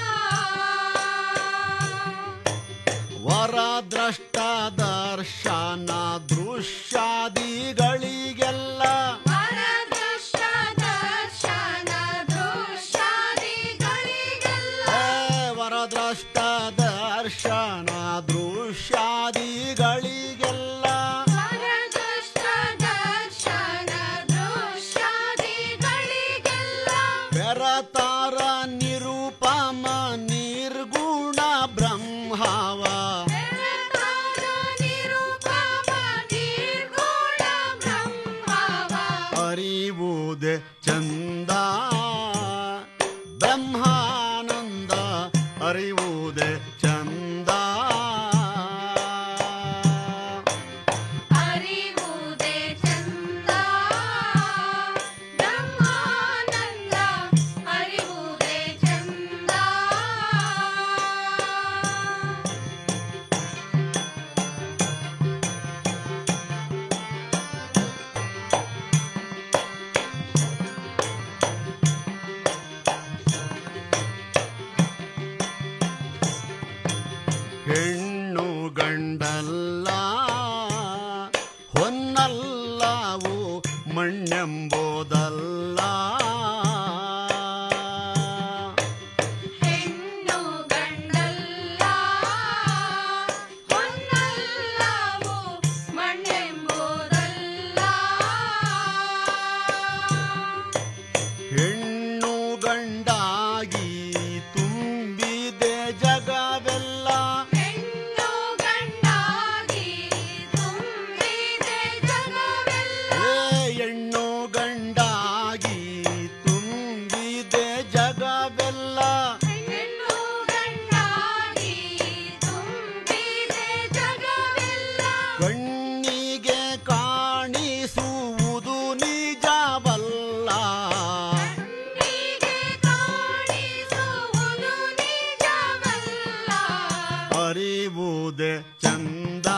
ವರದ್ರಷ್ಟ ದರ್ಶನ ದೃಶ್ಯಾದಿಗಳಿಗೆಲ್ಲ ವರದೃಷ್ಟ ದರ್ಶನ ದೃಶ್ಯಾದಿಗಳಿಗೆಲ್ಲ ಏ, ವರದ್ರಷ್ಟ ದರ್ಶನ ದೃಶ್ಯಾದಿಗಳಿಗೆಲ್ಲ ವರದೃಷ್ಟ ದರ್ಶನ ದೃಶ್ಯಾದಿಗಳಿಗೆಲ್ಲ ಬೆರತಾರ ನಿರುಪಮ ನಿರ್ಗುಣ ಬ್ರಹ್ಮವ ಬೆರತಾದ ನಿರುಪಮ ನಿರ್ಗುಣ ಬ್ರಹ್ಮವ ಅರಿವುದೇ ಚಂದ ಬ್ರಹ್ಮಾನಂದ ಅರಿವುದೇ ಚಂದ ಅರಿವುದೇ ಚಂದ ಬ್ರಹ್ಮಾನಂದ ಅರಿವುದೇ ಚಂದ ಹೆಣ್ಣು ಗಂಡಲ್ಲ ಹೊನ್ನಲ್ಲವು ಮಣ್ಣೆಂಬೋದಲ್ಲ ಹೆಣ್ಣು ಗಂಡಲ್ಲ ಹೊನ್ನಲ್ಲವು ಮಣ್ಣೆಂಬುದಲ್ಲ ಹೆಣ್ಣು ಗಂಡಾಗಿ ತುಂಬಿದೆ ಜಗವೆಲ್ಲ ಹೆಣ್ಣು ಗಂಡಾಗಿ ತುಂಬಿದೆ ಜಗವೆಲ್ಲ ಏ ಹೆಣ್ಣು ಗಂಡಾಗಿ ತುಂಬಿದೆ ಜಗವೆಲ್ಲ ಹೆಣ್ಣು ಗಂಡಾಗಿ ತುಂಬಿದೆ ಜಗವೆಲ್ಲ ಕಣ್ಣಿಗೆ ಕಾಣಿಸುವುದು ನಿಜವಲ್ಲ ಕಣ್ಣಿಗೆ ಕಾಣಿಸುವುದು ನಿಜವಲ್ಲ ಅರಿವುದೇ ಚಂದ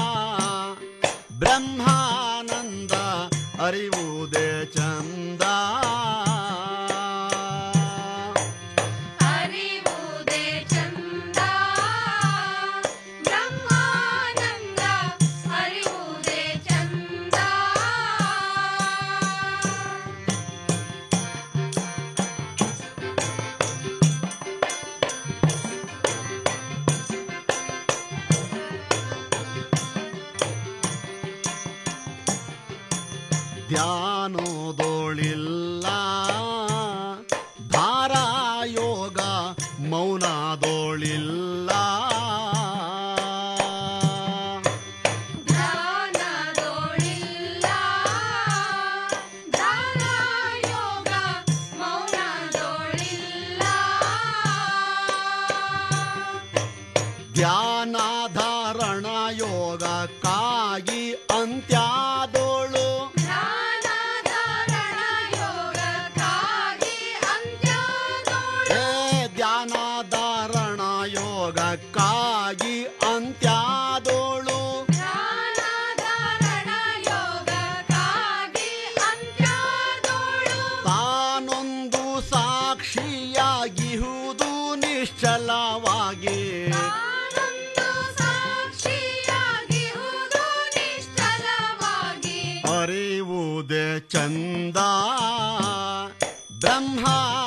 ಬ್ರಹ್ಮಾನಂದ ಅರಿವುದೇ ಚಂದ ಅರಿವುದೇ ಚಂದ ಬ್ರಹ್ಮಾನಂದ ಅರಿವುದೇ ಚಂದ ಧ್ಯಾನೋದೋಳಿಲ್ಲ ಬ್ರಹ್ಮ